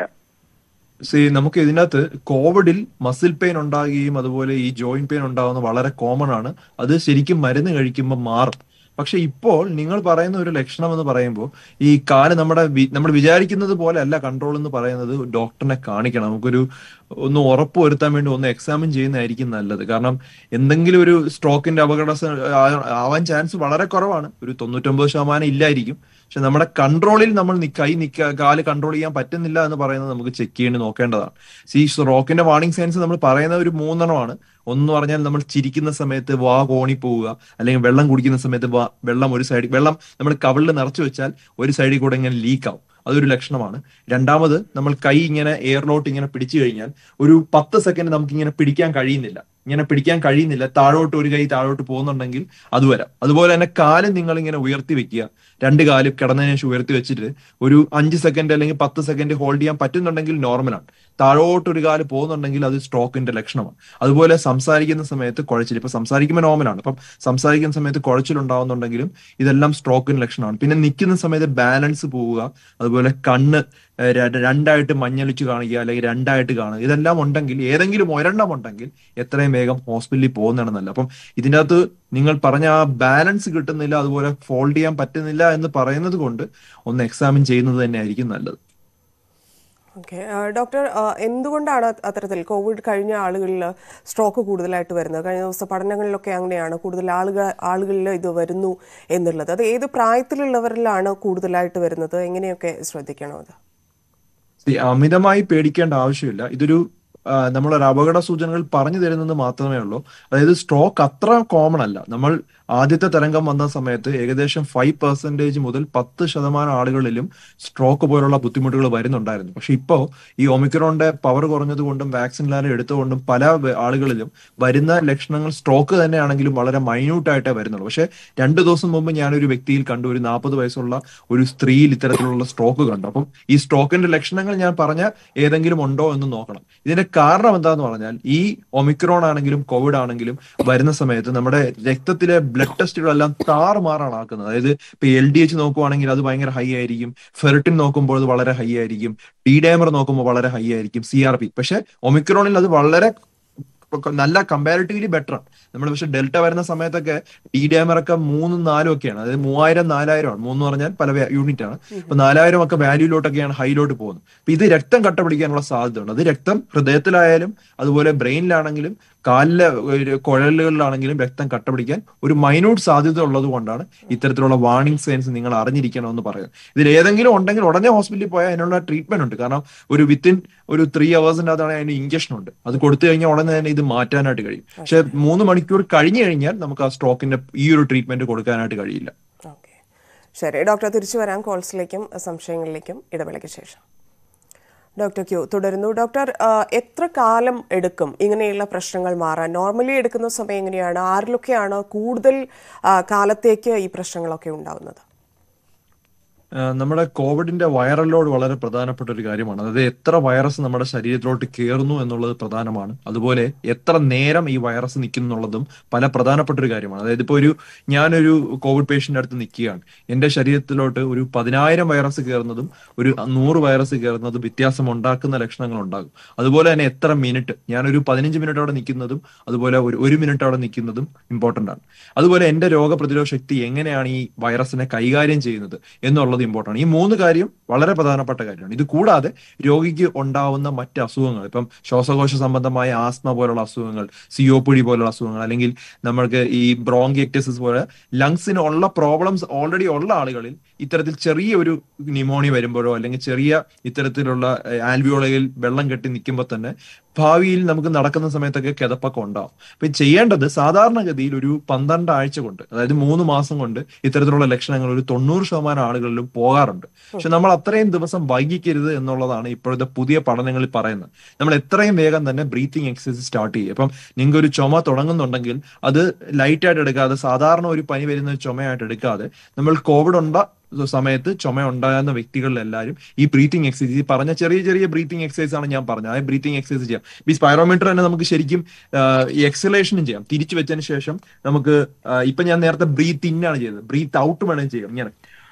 സി നമുക്ക് ഇതിനകത്ത് കോവിഡിൽ മസിൽ പെയിൻ ഉണ്ടാകുകയും അതുപോലെ ഈ ജോയിന്റ് പെയിൻ ഉണ്ടാകുന്ന വളരെ കോമൺ ആണ് അത് ശരിക്കും മരുന്ന് കഴിക്കുമ്പോൾ മാറും പക്ഷെ ഇപ്പോൾ നിങ്ങൾ പറയുന്ന ഒരു ലക്ഷണം എന്ന് പറയുമ്പോൾ ഈ കാല് നമ്മുടെ വി- നമ്മൾ വിചാരിക്കുന്നത് പോലെ അല്ല കൺട്രോൾ എന്ന് പറയുന്നത് ഡോക്ടറിനെ കാണിക്കണം നമുക്കൊരു ഒന്ന് ഉറപ്പ് വരുത്താൻ വേണ്ടി ഒന്ന് എക്സാമിൻ ചെയ്യുന്നതായിരിക്കും നല്ലത് കാരണം എന്തെങ്കിലും ഒരു സ്ട്രോക്കിന്റെ അപകട സ- ആ- ആവാൻ ചാൻസ് വളരെ കുറവാണ് ഒരു തൊണ്ണൂറ്റൊമ്പത് ശതമാനം ഇല്ലായിരിക്കും പക്ഷെ നമ്മുടെ കൺട്രോളിൽ നമ്മൾ നി- കൈ നിക്ക കാല് കൺട്രോൾ ചെയ്യാൻ പറ്റുന്നില്ല എന്ന് പറയുന്നത് നമുക്ക് ചെക്ക് ചെയ്യേണ്ടി നോക്കേണ്ടതാണ് സി റോക്കിന്റെ വാർണിംഗ് സയൻസ് നമ്മൾ പറയുന്ന ഒരു മൂന്നെണ്ണമാണ് ഒന്ന് പറഞ്ഞാൽ നമ്മൾ ചിരിക്കുന്ന സമയത്ത് വാ കോണി പോവുക അല്ലെങ്കിൽ വെള്ളം കുടിക്കുന്ന സമയത്ത് വാ വെള്ളം ഒരു സൈഡിൽ വെള്ളം നമ്മൾ കവിളിൽ നിറച്ചു വെച്ചാൽ ഒരു സൈഡിൽ കൂടെ ഇങ്ങനെ ലീക്ക് ആവും അതൊരു ലക്ഷണമാണ് രണ്ടാമത് നമ്മൾ കൈ ഇങ്ങനെ എയറിലോട്ട് ഇങ്ങനെ പിടിച്ചു കഴിഞ്ഞാൽ ഒരു പത്ത് സെക്കൻഡ് നമുക്ക് ഇങ്ങനെ പിടിക്കാൻ കഴിയുന്നില്ല ഇങ്ങനെ പിടിക്കാൻ കഴിയുന്നില്ല താഴോട്ട് ഒരു കൈ താഴോട്ട് പോകുന്നുണ്ടെങ്കിൽ അത് വരാം അതുപോലെ തന്നെ കാല് നിങ്ങൾ ഇങ്ങനെ ഉയർത്തി വെക്കുക രണ്ട് കാല് കിടന്നതിന് ശേഷം ഉയർത്തി വെച്ചിട്ട് ഒരു അഞ്ച് സെക്കൻഡ് അല്ലെങ്കിൽ പത്ത് സെക്കൻഡ് ഹോൾഡ് ചെയ്യാൻ പറ്റുന്നുണ്ടെങ്കിൽ നോർമലാണ് താഴോട്ട് ഒരു കാല് പോകുന്നുണ്ടെങ്കിൽ അത് സ്ട്രോക്കിന്റെ ലക്ഷണമാണ് അതുപോലെ സംസാരിക്കുന്ന സമയത്ത് കുഴച്ചിൽ ഇപ്പൊ സംസാരിക്കുമ്പോൾ നോർമലാണ് അപ്പം സംസാരിക്കുന്ന സമയത്ത് കുഴച്ചിലുണ്ടാവുന്നുണ്ടെങ്കിലും ഇതെല്ലാം സ്ട്രോക്കിന്റെ ലക്ഷണമാണ് പിന്നെ നിൽക്കുന്ന സമയത്ത് ബാലൻസ് പോവുക അതുപോലെ കണ്ണ് ഏഹ് ര- രണ്ടായിട്ട് മഞ്ഞളിച്ച് കാണിക്കുക അല്ലെങ്കിൽ രണ്ടായിട്ട് കാണുക ഇതെല്ലാം ഉണ്ടെങ്കിൽ ഏതെങ്കിലും ഒരെണ്ണം ഉണ്ടെങ്കിൽ എത്രയും വേഗം ഹോസ്പിറ്റലിൽ പോകുന്നതാണ് നല്ലത് അപ്പം ഇതിൻ്റെ അകത്ത് നിങ്ങൾ പറഞ്ഞ ആ ബാലൻസ് കിട്ടുന്നില്ല അതുപോലെ ഫോൾഡ് ചെയ്യാൻ പറ്റുന്നില്ല എന്ന് പറയുന്നത് കൊണ്ട് ഒന്ന് എക്സാമിൻ ചെയ്യുന്നത് തന്നെയായിരിക്കും നല്ലത് ഓക്കെ ഡോക്ടർ ആ, എന്തുകൊണ്ടാണ് അത്തരത്തിൽ കോവിഡ് കഴിഞ്ഞ ആളുകളിൽ സ്ട്രോക്ക് കൂടുതലായിട്ട് വരുന്നത് കഴിഞ്ഞ ദിവസത്തെ പഠനങ്ങളിലൊക്കെ അങ്ങനെയാണ് കൂടുതൽ ആളുകൾ ആളുകളിൽ ഇത് വരുന്നു എന്നുള്ളത് അത് ഏത് പ്രായത്തിലുള്ളവരിലാണ് കൂടുതലായിട്ട് വരുന്നത് എങ്ങനെയൊക്കെ ശ്രദ്ധിക്കണം അത് See, അമിതമായി പേടിക്കേണ്ട ആവശ്യമില്ല ഇതൊരു ആ, നമ്മളൊരു അപകട സൂചനകൾ പറഞ്ഞു തരുന്നത് മാത്രമേ ഉള്ളൂ അതായത് സ്ട്രോക്ക് അത്ര കോമൺ അല്ല നമ്മൾ ആദ്യത്തെ തരംഗം വന്ന സമയത്ത് ഏകദേശം ഫൈവ് പെർസെന്റേജ് മുതൽ പത്ത് ശതമാനം ആളുകളിലും സ്ട്രോക്ക് പോലുള്ള ബുദ്ധിമുട്ടുകൾ വരുന്നുണ്ടായിരുന്നു പക്ഷെ ഇപ്പോൾ ഈ ഒമിക്രോണിന്റെ പവർ കുറഞ്ഞതുകൊണ്ടും വാക്സിൻ ലാല എടുത്തുകൊണ്ടും പല വ- ആളുകളിലും വരുന്ന ലക്ഷണങ്ങൾ സ്ട്രോക്ക് തന്നെയാണെങ്കിലും വളരെ മൈന്യൂട്ട് ആയിട്ടേ വരുന്നുള്ളൂ പക്ഷെ രണ്ടു ദിവസം മുമ്പ് ഞാനൊരു വ്യക്തിയിൽ കണ്ടു ഒരു നാൽപ്പത് വയസ്സുള്ള ഒരു സ്ത്രീയിൽ ഇത്തരത്തിലുള്ള സ്ട്രോക്ക് കണ്ടു അപ്പം ഈ സ്ട്രോക്കിന്റെ ലക്ഷണങ്ങൾ ഞാൻ പറഞ്ഞ ഏതെങ്കിലും ഉണ്ടോ എന്ന് നോക്കണം ഇതിന്റെ കാരണം എന്താന്ന് പറഞ്ഞാൽ ഈ ഒമിക്രോൺ ആണെങ്കിലും കോവിഡ് ആണെങ്കിലും വരുന്ന സമയത്ത് നമ്മുടെ രക്തത്തിലെ ബ്ലഡ് ടെസ്റ്റുകളെല്ലാം താറുമാറാണ് ആക്കുന്നത് അതായത് ഇപ്പൊ എൽ ഡി എച്ച് നോക്കുവാണെങ്കിൽ അത് ഭയങ്കര ഹൈ ആയിരിക്കും ഫെറിറ്റിൻ നോക്കുമ്പോൾ അത് വളരെ ഹൈ ആയിരിക്കും ഡി ഡാമർ നോക്കുമ്പോൾ വളരെ ഹൈ ആയിരിക്കും സി ആർ പി പക്ഷെ ഒമിക്രോണിൽ അത് വളരെ ഇപ്പൊ നല്ല കമ്പാരിറ്റീവ്ലി ബെറ്റർ ആണ് നമ്മൾ പക്ഷെ ഡെൽറ്റ വരുന്ന സമയത്തൊക്കെ ഡി ഡാമർ ഒക്കെ മൂന്നും നാലും ഒക്കെയാണ് അതായത് മൂവായിരം നാലായിരം ആണ് മൂന്ന് പറഞ്ഞാൽ പല യൂണിറ്റ് ആണ് ഇപ്പൊ നാലായിരം ഒക്കെ വാല്യൂലോട്ടൊക്കെയാണ് ഹൈയിലോട്ട് പോകുന്നത് അപ്പൊ ഇത് രക്തം കട്ട പിടിക്കാനുള്ള സാധ്യത ഉണ്ട് അത് രക്തം ഹൃദയത്തിലായാലും അതുപോലെ ബ്രെയിനിലാണെങ്കിലും കാലിലെ ഒരു കുഴലുകളിലാണെങ്കിലും രക്തം കട്ട പിടിക്കാൻ ഒരു മൈന്യൂട്ട് സാധ്യത ഉള്ളത് കൊണ്ടാണ് ഇത്തരത്തിലുള്ള വാർണിംഗ് സൈൻസ് നിങ്ങൾ അറിഞ്ഞിരിക്കണമെന്ന് പറയുന്നത് ഇതിൽ ഏതെങ്കിലും ഉണ്ടെങ്കിൽ ഉടനെ ഹോസ്പിറ്റലിൽ പോയാൽ അതിനുള്ള ട്രീറ്റ്മെന്റ് ഉണ്ട് കാരണം ഒരു വിത്തിൻ ഒരു ത്രീ അവേഴ്സിന്റെ അകത്താണ് അതിന് ഇഞ്ചക്ഷൻ ഉണ്ട് അത് കൊടുത്തു കഴിഞ്ഞാൽ ഉടനെ തന്നെ ഇത് മാറ്റാനായിട്ട് കഴിയും പക്ഷെ മൂന്ന് മണിക്കൂർ കഴിഞ്ഞു കഴിഞ്ഞാൽ നമുക്ക് ആ സ്ട്രോക്കിന്റെ ഈ ഒരു ട്രീറ്റ്മെന്റ് കൊടുക്കാനായിട്ട് കഴിയില്ല ഓക്കെ ശരി ഡോക്ടർ തിരിച്ചു വരാം കോൾസിലേക്കും സംശയങ്ങളിലേക്കും ഇടവേളയ്ക്ക് ശേഷം ഡോക്ടർ ക്യൂ തുടരുന്നു ഡോക്ടർ ആ, എത്ര കാലം എടുക്കും ഇങ്ങനെയുള്ള പ്രശ്നങ്ങൾ മാറാൻ നോർമലി എടുക്കുന്ന സമയം എങ്ങനെയാണ് ആരിലൊക്കെയാണ് കൂടുതൽ ആ, കാലത്തേക്ക് ഈ പ്രശ്നങ്ങളൊക്കെ ഉണ്ടാവുന്നത് ആ, നമ്മുടെ കോവിഡിന്റെ വൈറൽ ലോഡ് വളരെ പ്രധാനപ്പെട്ട ഒരു കാര്യമാണ് അതായത് എത്ര വൈറസ് നമ്മുടെ ശരീരത്തിലോട്ട് കയറുന്നു എന്നുള്ളത് പ്രധാനമാണ് അതുപോലെ എത്ര നേരം ഈ വൈറസ് നിൽക്കുന്നു എന്നുള്ളതും പല പ്രധാനപ്പെട്ട ഒരു കാര്യമാണ് അതായത് ഇപ്പോൾ ഒരു ഞാനൊരു കോവിഡ് പേഷ്യന്റ് അടുത്ത് നിൽക്കുകയാണ് എന്റെ ശരീരത്തിലോട്ട് ഒരു പതിനായിരം വൈറസ് കയറുന്നതും ഒരു നൂറ് വൈറസ് കയറുന്നതും വ്യത്യാസം ഉണ്ടാക്കുന്ന ലക്ഷണങ്ങൾ ഉണ്ടാകും അതുപോലെ തന്നെ എത്ര മിനിറ്റ് ഞാനൊരു പതിനഞ്ച് മിനിറ്റ് അവിടെ നിൽക്കുന്നതും അതുപോലെ ഒരു ഒരു മിനിറ്റ് അവിടെ നിൽക്കുന്നതും ഇമ്പോർട്ടന്റ് ആണ് അതുപോലെ എന്റെ രോഗപ്രതിരോധ ശക്തി എങ്ങനെയാണ് ഈ വൈറസിനെ കൈകാര്യം ചെയ്യുന്നത് എന്നുള്ളത് ഇമ്പോർട്ടന്റ് ഈ മൂന്ന് കാര്യം വളരെ പ്രധാനപ്പെട്ട കാര്യമാണ് ഇത് കൂടാതെ രോഗിക്ക് ഉണ്ടാവുന്ന മറ്റ് അസുഖങ്ങൾ ഇപ്പം ശ്വാസകോശ സംബന്ധമായ ആസ്മ പോലുള്ള അസുഖങ്ങൾ സിയോപ്പിടി പോലുള്ള അസുഖങ്ങൾ അല്ലെങ്കിൽ നമ്മൾക്ക് ഈ ബ്രോങ്കിയക്ടസിസ് പോലെ ലങ്സിന് ഉള്ള പ്രോബ്ലംസ് ഓൾറെഡി ഉള്ള ആളുകളിൽ ഇത്തരത്തിൽ ചെറിയ ഒരു ന്യൂമോണിയ വരുമ്പോഴോ അല്ലെങ്കിൽ ചെറിയ ഇത്തരത്തിലുള്ള ആൽവിയോളയിൽ വെള്ളം കെട്ടി നിൽക്കുമ്പോൾ തന്നെ ഭാവിയിൽ നമുക്ക് നടക്കുന്ന സമയത്തൊക്കെ കിതപ്പൊക്കെ ഉണ്ടാവും അപ്പൊ ചെയ്യേണ്ടത് സാധാരണഗതിയിൽ ഒരു പന്ത്രണ്ട് ആഴ്ച കൊണ്ട് അതായത് മൂന്ന് മാസം കൊണ്ട് ഇത്തരത്തിലുള്ള ലക്ഷണങ്ങൾ ഒരു തൊണ്ണൂറ് ശതമാനം ആളുകളിലും പോകാറുണ്ട് പക്ഷെ നമ്മൾ അത്രയും ദിവസം വൈകിക്കരുത് എന്നുള്ളതാണ് ഇപ്പോഴത്തെ പുതിയ പഠനങ്ങളിൽ പറയുന്നത് നമ്മൾ എത്രയും വേഗം തന്നെ ബ്രീത്തിങ് എക്സസൈസ് സ്റ്റാർട്ട് ചെയ്യുക ഇപ്പം നിങ്ങൾക്ക് ഒരു ചുമ തുടങ്ങുന്നുണ്ടെങ്കിൽ അത് ലൈറ്റ് ആയിട്ട് എടുക്കാതെ സാധാരണ ഒരു പനി വരുന്ന ഒരു ചുമയായിട്ട് എടുക്കാതെ നമ്മൾ കോവിഡ് ഉണ്ട സമയത്ത് ചുമ ഉണ്ടാകുന്ന വ്യക്തികളിലെല്ലാവരും ഈ ബ്രീത്തിങ് എക്സസൈസ് ഈ പറഞ്ഞ ചെറിയ ചെറിയ ബ്രീത്തിങ് എക്സസൈസ് ആണ് ഞാൻ പറഞ്ഞത് ആ ബ്രീത്തിങ് എക്സസൈസ് ചെയ്യാം ഈ സ്പൈറോമീറ്റർ തന്നെ നമുക്ക് ശരിക്കും ഈ എക്സലേഷനും ചെയ്യാം തിരിച്ചു വെച്ചതിന് ശേഷം നമുക്ക് ആ, ഇപ്പൊ ഞാൻ നേരത്തെ ബ്രീത്ത് ഇൻ ആണ് ചെയ്തത് ബ്രീത്ത് ഔട്ട് വേണമെങ്കിൽ ചെയ്യാം ഇങ്ങനെ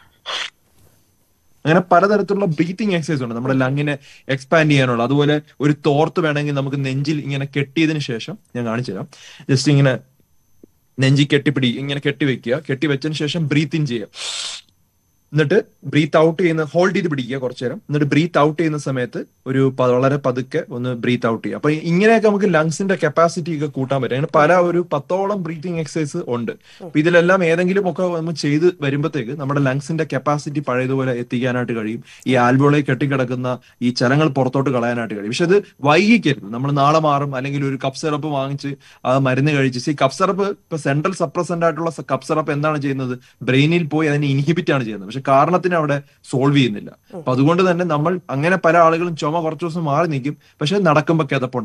അങ്ങനെ പലതരത്തിലുള്ള ബ്രീത്തിങ് എക്സസൈസ് ഉണ്ട് നമ്മുടെ ലങ്ങിനെ എക്സ്പാൻഡ് ചെയ്യാനുള്ള അതുപോലെ ഒരു തോർത്ത് വേണമെങ്കിൽ നമുക്ക് നെഞ്ചിൽ ഇങ്ങനെ കെട്ടിയതിന് ശേഷം ഞാൻ കാണിച്ചു തരാം ജസ്റ്റ് ഇങ്ങനെ നെഞ്ചി കെട്ടിപ്പിടി ഇങ്ങനെ കെട്ടി വെക്കുക കെട്ടി വെച്ചതിന് ശേഷം ബ്രീത്ത് ഇൻ ചെയ്യുക എന്നിട്ട് ബ്രീത്ത് ഔട്ട് ചെയ്യുന്ന ഹോൾഡ് ചെയ്ത് പിടിക്കുക കുറച്ചു നേരം എന്നിട്ട് ബ്രീത്ത് ഔട്ട് ചെയ്യുന്ന സമയത്ത് ഒരു പ- വളരെ പതുക്കെ ഒന്ന് ബ്രീത്ത് ഔട്ട് ചെയ്യുക അപ്പൊ ഇങ്ങനെയൊക്കെ നമുക്ക് ലങ്സിന്റെ കപ്പാസിറ്റി ഒക്കെ കൂട്ടാൻ പറ്റും അങ്ങനെ പല ഒരു പത്തോളം ബ്രീത്തിങ് എക്സസൈസ് ഉണ്ട് അപ്പൊ ഇതിലെല്ലാം ഏതെങ്കിലും ഒക്കെ നമ്മൾ ചെയ്ത് വരുമ്പോഴത്തേക്ക് നമ്മുടെ ലങ്സിന്റെ കപ്പാസിറ്റി പഴയതുപോലെ എത്തിക്കാനായിട്ട് കഴിയും ഈ ആൽബോളെ കെട്ടിക്കിടക്കുന്ന ഈ ചലങ്ങൾ പുറത്തോട്ട് കളയാനായിട്ട് കഴിയും പക്ഷെ അത് വൈകിക്കരുത് നമ്മൾ നാളെ മാറും അല്ലെങ്കിൽ ഒരു കപ്പ് സിറപ്പ് വാങ്ങിച്ച് ആ മരുന്ന് കഴിച്ച് ഈ കപ്പ് സിറപ്പ് ഇപ്പൊ സെൻട്രൽ സപ്രസന്റ് ആയിട്ടുള്ള കപ്പ് സിറപ്പ് എന്താണ് ചെയ്യുന്നത് ബ്രെയിനിൽ പോയി അതിനെ ഇൻഹിബിറ്റ് ആണ് ചെയ്യുന്നത് പക്ഷെ കാരണത്തിന് അവിടെ സോൾവ് ചെയ്യുന്നില്ല അപ്പൊ അതുകൊണ്ട് തന്നെ നമ്മൾ അങ്ങനെ പല ആളുകളും ചുമ കുറച്ചു ദിവസം മാറി നിൽക്കും പക്ഷെ നടക്കുമ്പോൾ കിതപ്പുണ്ടാവും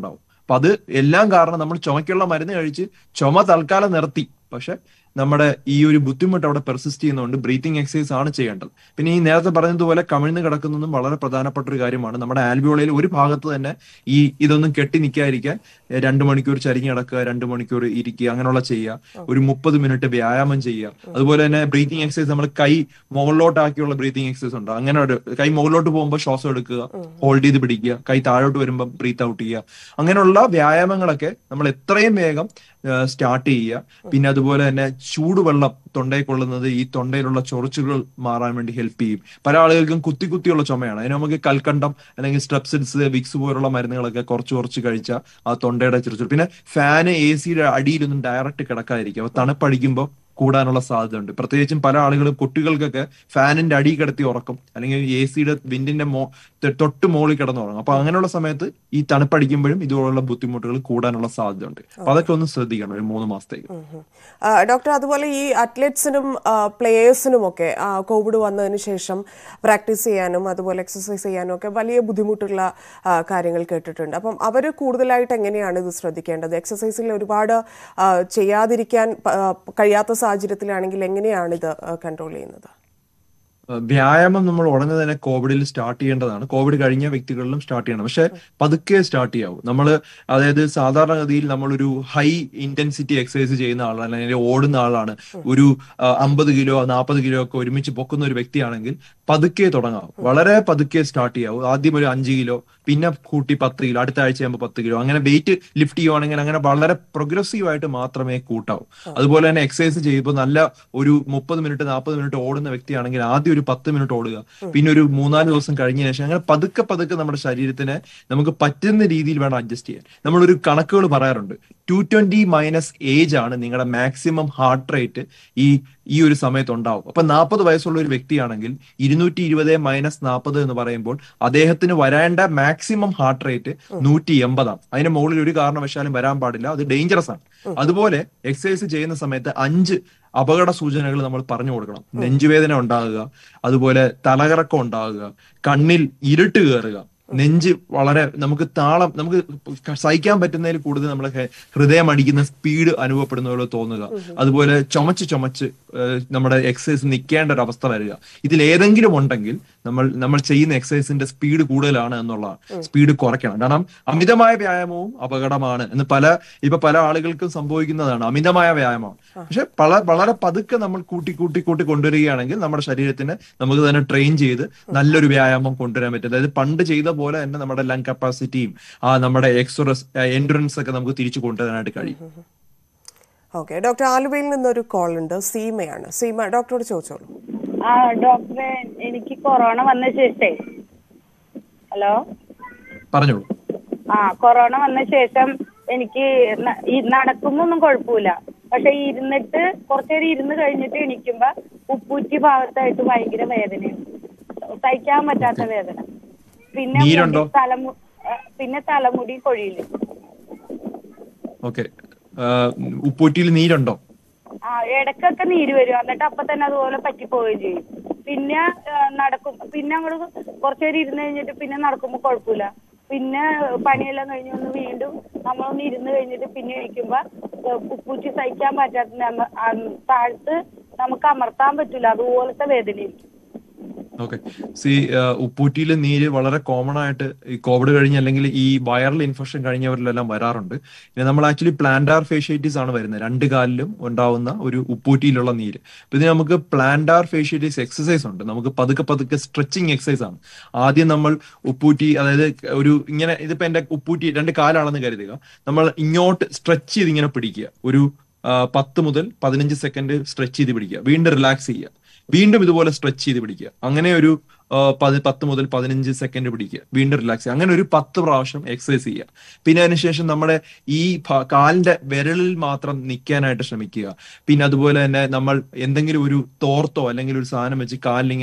അപ്പൊ അത് എല്ലാം കാരണം നമ്മൾ ചുമക്കുള്ള മരുന്ന് കഴിച്ച് ചുമ തൽക്കാലം നിർത്തി പക്ഷെ നമ്മുടെ ഈ ഒരു ബുദ്ധിമുട്ട് അവിടെ പെർസിസ്റ്റ് ചെയ്യുന്നതുകൊണ്ട് ബ്രീത്തിങ് എക്സസൈസ് ആണ് ചെയ്യേണ്ടത് പിന്നെ ഈ നേരത്തെ പറഞ്ഞതുപോലെ കമിഴ്ന്ന് കിടക്കുന്നതും വളരെ പ്രധാനപ്പെട്ട ഒരു കാര്യമാണ് നമ്മുടെ ആൽബിയോളയിൽ ഒരു ഭാഗത്ത് തന്നെ ഈ ഇതൊന്നും കെട്ടി നിൽക്കാതിരിക്കാൻ രണ്ട് മണിക്കൂർ ചരിഞ്ഞ് കിടക്കുക രണ്ട് മണിക്കൂർ ഇരിക്കുക അങ്ങനെയുള്ള ചെയ്യുക ഒരു മുപ്പത് മിനിറ്റ് വ്യായാമം ചെയ്യുക അതുപോലെ തന്നെ ബ്രീത്തിങ് എക്സസൈസ് നമ്മൾ കൈ മുകളിലോട്ടാക്കിയുള്ള ബ്രീത്തിങ് എക്സസൈസ് ഉണ്ട് അങ്ങനെ ഒരു കൈ മുകളിലോട്ട് പോകുമ്പോൾ ശ്വാസം എടുക്കുക ഹോൾഡ് ചെയ്ത് പിടിക്കുക കൈ താഴോട്ട് വരുമ്പോൾ ബ്രീത്ത് ഔട്ട് ചെയ്യുക അങ്ങനെയുള്ള വ്യായാമങ്ങളൊക്കെ നമ്മൾ എത്രയും വേഗം സ്റ്റാർട്ട് ചെയ്യുക പിന്നെ അതുപോലെ തന്നെ ചൂടുവെള്ളം തൊണ്ടയിൽ കൊള്ളുന്നത് ഈ തൊണ്ടയിലുള്ള ചൊറിച്ചുകൾ മാറാൻ വേണ്ടി ഹെൽപ്പ് ചെയ്യും പല ആളുകൾക്കും കുത്തി കുത്തിയുള്ള ചുമയാണ് അതിന് നമുക്ക് കൽക്കണ്ടം അല്ലെങ്കിൽ സ്ട്രെപ്സിൽസ് വിക്സ് പോലുള്ള മരുന്നുകളൊക്കെ കുറച്ച് കുറച്ച് കഴിച്ചാൽ ആ തൊണ്ടയുടെ ചൊറിച്ചിൽ പിന്നെ ഫാന് എ സിയുടെ അടിയിലൊന്നും ഡയറക്റ്റ് കിടക്കാതിരിക്കും അപ്പൊ തണുപ്പടിക്കുമ്പോൾ കൂടാനുള്ള സാധ്യതയുണ്ട് പ്രത്യേകിച്ചും പല ആളുകളും കുട്ടികൾക്കൊക്കെ ഫാനിന്റെ അടി കിടത്തി ഉറക്കും അല്ലെങ്കിൽ എ സിയുടെ വിൻഡിന്റെ മോ തൊ- തൊട്ട് മോളിൽ കിടന്ന് ഉറങ്ങും അപ്പൊ അങ്ങനെയുള്ള സമയത്ത് ഈ തണുപ്പടിക്കുമ്പോഴും ഇതുപോലുള്ള ബുദ്ധിമുട്ടുകൾ കൂടാനുള്ള സാധ്യതയുണ്ട് അപ്പൊ അതൊക്കെ ഒന്ന് ശ്രദ്ധിക്കണം ഒരു മൂന്ന് മാസത്തേക്ക് ആ, ഡോക്ടർ അതുപോലെ ഈ അത്ലറ്റ്സിനും പ്ലേയേഴ്സിനും ഒക്കെ ആ, കോവിഡ് വന്നതിന് ശേഷം പ്രാക്ടീസ് ചെയ്യാനും അതുപോലെ എക്സസൈസ് ചെയ്യാനും ഒക്കെ വലിയ ബുദ്ധിമുട്ടുള്ള ആ, കാര്യങ്ങൾ കേട്ടിട്ടുണ്ട് അപ്പം അവർ കൂടുതലായിട്ട് എങ്ങനെയാണ് ഇത് ശ്രദ്ധിക്കേണ്ടത് എക്സസൈസിൽ ഒരുപാട് ആ, ചെയ്യാതിരിക്കാൻ പ- ആ, കഴിയാത്ത സാഹചര്യത്തിലാണെങ്കിൽ എങ്ങനെയാണ് ഇത് കൺട്രോൾ ചെയ്യുന്നത് ഏഹ് വ്യായാമം നമ്മൾ ഉടനെ തന്നെ കോവിഡിൽ സ്റ്റാർട്ട് ചെയ്യേണ്ടതാണ് കോവിഡ് കഴിഞ്ഞ വ്യക്തികളിലും സ്റ്റാർട്ട് ചെയ്യണം പക്ഷെ പതുക്കെ സ്റ്റാർട്ട് ചെയ്യാവൂ നമ്മൾ അതായത് സാധാരണഗതിയിൽ നമ്മളൊരു ഹൈ ഇന്റൻസിറ്റി എക്സസൈസ് ചെയ്യുന്ന ആളാണ് അല്ലെങ്കിൽ ഓടുന്ന ആളാണ് ഒരു അമ്പത് കിലോ നാൽപ്പത് കിലോ ഒക്കെ ഒരുമിച്ച് പൊക്കുന്ന ഒരു വ്യക്തിയാണെങ്കിൽ പതുക്കെ തുടങ്ങാവും വളരെ പതുക്കെ സ്റ്റാർട്ട് ചെയ്യാവൂ ആദ്യം ഒരു അഞ്ച് കിലോ പിന്നെ കൂട്ടി പത്ത് കിലോ അടുത്ത ആഴ്ച ആകുമ്പോൾ പത്ത് കിലോ അങ്ങനെ വെയിറ്റ് ലിഫ്റ്റ് ചെയ്യുവാണെങ്കിൽ അങ്ങനെ വളരെ progressive ആയിട്ട് മാത്രമേ കൂട്ടാവൂ അതുപോലെ തന്നെ എക്സസൈസ് ചെയ്യുമ്പോൾ നല്ല ഒരു മുപ്പത് മിനിറ്റ് നാൽപ്പത് മിനിറ്റ് ഓടുന്ന വ്യക്തിയാണെങ്കിൽ ആദ്യം ഒരു പത്ത് മിനിറ്റ് ഓടുക പിന്നെ ഒരു മൂന്നാല് ദിവസം കഴിഞ്ഞ ശേഷം അങ്ങനെ പതുക്കെ പതുക്കെ നമ്മുടെ ശരീരത്തിനെ നമുക്ക് പറ്റുന്ന രീതിയിൽ വേണം അഡ്ജസ്റ്റ് ചെയ്യാൻ നമ്മളൊരു കണക്കുകൾ പറയാറുണ്ട് ടു ട്വന്റി മൈനസ് ഏജ് ആണ് നിങ്ങളുടെ മാക്സിമം ഹാർട്ട് റേറ്റ് ഈ ഈ ഒരു സമയത്ത് ഉണ്ടാവും അപ്പൊ നാൽപ്പത് വയസ്സുള്ള ഒരു വ്യക്തിയാണെങ്കിൽ ഇരുന്നൂറ്റി ഇരുപത് മൈനസ് നാൽപ്പത് എന്ന് പറയുമ്പോൾ അദ്ദേഹത്തിന് വരേണ്ട മാക്സിമം ഹാർട്ട് റേറ്റ് നൂറ്റി എൺപതാണ് അതിന് മുകളിൽ ഒരു കാരണവശാലും വരാൻ പാടില്ല അത് ഡേഞ്ചറസ് ആണ് അതുപോലെ എക്സസൈസ് ചെയ്യുന്ന സമയത്ത് അഞ്ച് അപകട സൂചനകൾ നമ്മൾ പറഞ്ഞു കൊടുക്കണം നെഞ്ചുവേദന ഉണ്ടാകുക അതുപോലെ തലകറക്കം ഉണ്ടാകുക കണ്ണിൽ ഇരുട്ട് കയറുക നെഞ്ച് വളരെ നമുക്ക് താളം നമുക്ക് സഹിക്കാൻ പറ്റുന്നതിൽ കൂടുതൽ നമ്മുടെ ഹെ- ഹൃദയം അടിക്കുന്ന സ്പീഡ് അനുഭവപ്പെടുന്ന പോലെ തോന്നുക അതുപോലെ ചുമച്ച് ചുമച്ച് ഏഹ്, നമ്മുടെ എക്സസൈസ് നിൽക്കേണ്ട ഒരു അവസ്ഥ വരിക ഇതിൽ ഏതെങ്കിലും ഉണ്ടെങ്കിൽ നമ്മൾ നമ്മൾ ചെയ്യുന്ന എക്സസൈസിന്റെ സ്പീഡ് കൂടുതലാണ് എന്നുള്ളതാണ് സ്പീഡ് കുറയ്ക്കണം കാരണം അമിതമായ വ്യായാമവും അപകടമാണ് എന്ന് പല ഇപ്പൊ പല ആളുകൾക്കും സംഭവിക്കുന്നതാണ് അമിതമായ വ്യായാമം പക്ഷെ പല വളരെ പതുക്കെ നമ്മൾ കൂട്ടി കൂട്ടി കൂട്ടി കൊണ്ടുവരികയാണെങ്കിൽ നമ്മുടെ ശരീരത്തിന് നമുക്ക് തന്നെ ട്രെയിൻ ചെയ്ത് നല്ലൊരു വ്യായാമം കൊണ്ടുവരാൻ പറ്റും അതായത് പണ്ട് ചെയ്ത പോലെ തന്നെ നമ്മുടെ ലങ് കപ്പാസിറ്റിയും ആ നമ്മുടെ എക്സോറസ് എൻഡുറൻസ് ഒക്കെ നമുക്ക് തിരിച്ചു കൊണ്ടുവരാനായിട്ട് കഴിയും ഓക്കെ ഡോക്ടർ ആലുവയിൽ നിന്നൊരു കോൾ ഉണ്ട് സീമയാണ് സീമ ഡോക്ടറോട് ചോദിച്ചോളൂ ആ ഡോക്ടറെ എനിക്ക് കൊറോണ വന്ന ശേഷേ ഹലോ പറഞ്ഞോളൂ ആ കൊറോണ വന്ന ശേഷം എനിക്ക് ന- ഈ നടക്കുമ്പൊന്നും കുഴപ്പമില്ല പക്ഷെ ഈ ഇരുന്നിട്ട് കുറച്ചേരം ഇരുന്ന് കഴിഞ്ഞിട്ട് എണീക്കുമ്പോ ഉപ്പൂറ്റി ഭാഗത്തായിട്ട് ഭയങ്കര വേദനയാണ് സഹിക്കാൻ പറ്റാത്ത വേദന പിന്നെ നീരുണ്ടോ? മുടി തലമു ആ, പിന്നെ തലമുടി കൊഴിയില് ഓക്കെ ഉപ്പൂറ്റിയിൽ നീരുണ്ടോ ആ ഇടയ്ക്കൊക്കെ നീര് വരും എന്നിട്ട് അപ്പൊ തന്നെ അതുപോലെ പറ്റിപ്പോവുകയും ചെയ്യും പിന്നെ ആ, നടക്കും പിന്നെ അങ്ങോട്ട് കുറച്ചേരം ഇരുന്ന് കഴിഞ്ഞിട്ട് പിന്നെ നടക്കുമ്പോ കുഴപ്പമില്ല പിന്നെ പണിയെല്ലാം കഴിഞ്ഞ് വന്ന് വീണ്ടും നമ്മളൊന്ന് ഇരുന്ന് കഴിഞ്ഞിട്ട് പിന്നെ ഇരിക്കുമ്പോ ഉപ്പൂറ്റി സഹിക്കാൻ പറ്റാത്ത നമ്മ- ആ, താഴ്ത്ത് നമുക്ക് അമർത്താൻ പറ്റില്ല അതുപോലത്തെ വേദനയായിരിക്കും ഓക്കെ സി ഉപ്പൂറ്റിയിലെ നീര് വളരെ കോമൺ ആയിട്ട് ഈ കോവിഡ് കഴിഞ്ഞ് അല്ലെങ്കിൽ ഈ വൈറൽ ഇൻഫെക്ഷൻ കഴിഞ്ഞവരിലെല്ലാം വരാറുണ്ട് പിന്നെ നമ്മൾ ആക്ച്വലി പ്ലാന്റാർ ഫേഷ്യേറ്റീസ് ആണ് വരുന്നത് രണ്ട് കാലിലും ഉണ്ടാവുന്ന ഒരു ഉപ്പൂറ്റിയിലുള്ള നീര് അപ്പൊ ഇതിന് നമുക്ക് പ്ലാന്റാർ ഫേഷ്യേറ്റീസ് എക്സസൈസ് ഉണ്ട് നമുക്ക് പതുക്കെ പതുക്കെ സ്ട്രെച്ചിങ് എക്സസൈസ് ആണ് ആദ്യം നമ്മൾ ഉപ്പൂറ്റി അതായത് ഒരു ഇങ്ങനെ ഇതിപ്പോ എന്റെ ഉപ്പൂറ്റി രണ്ട് കാലാണെന്ന് കരുതുക നമ്മൾ ഇങ്ങോട്ട് സ്ട്രെച്ച് ചെയ്ത് ഇങ്ങനെ പിടിക്കുക ഒരു ആ, പത്ത് മുതൽ പതിനഞ്ച് സെക്കൻഡ് സ്ട്രെച്ച് ചെയ്ത് പിടിക്കുക വീണ്ടും റിലാക്സ് ചെയ്യുക വീണ്ടും ഇതുപോലെ സ്ട്രെച്ച് ചെയ്ത് പിടിക്കുക അങ്ങനെ ഒരു ആ, പതി- പത്ത് മുതൽ പതിനഞ്ച് സെക്കൻഡ് പിടിക്കുക വീണ്ടും റിലാക്സ് ചെയ്യുക അങ്ങനെ ഒരു പത്ത് പ്രാവശ്യം എക്സസൈസ് ചെയ്യുക പിന്നെ അതിനുശേഷം നമ്മുടെ ഈ ഭ- കാലിന്റെ വിരലിൽ മാത്രം നിൽക്കാനായിട്ട് ശ്രമിക്കുക പിന്നെ അതുപോലെ തന്നെ നമ്മൾ എന്തെങ്കിലും ഒരു തോർത്തോ അല്ലെങ്കിൽ ഒരു സാധനം വെച്ച് കാലിലിങ്ങനെ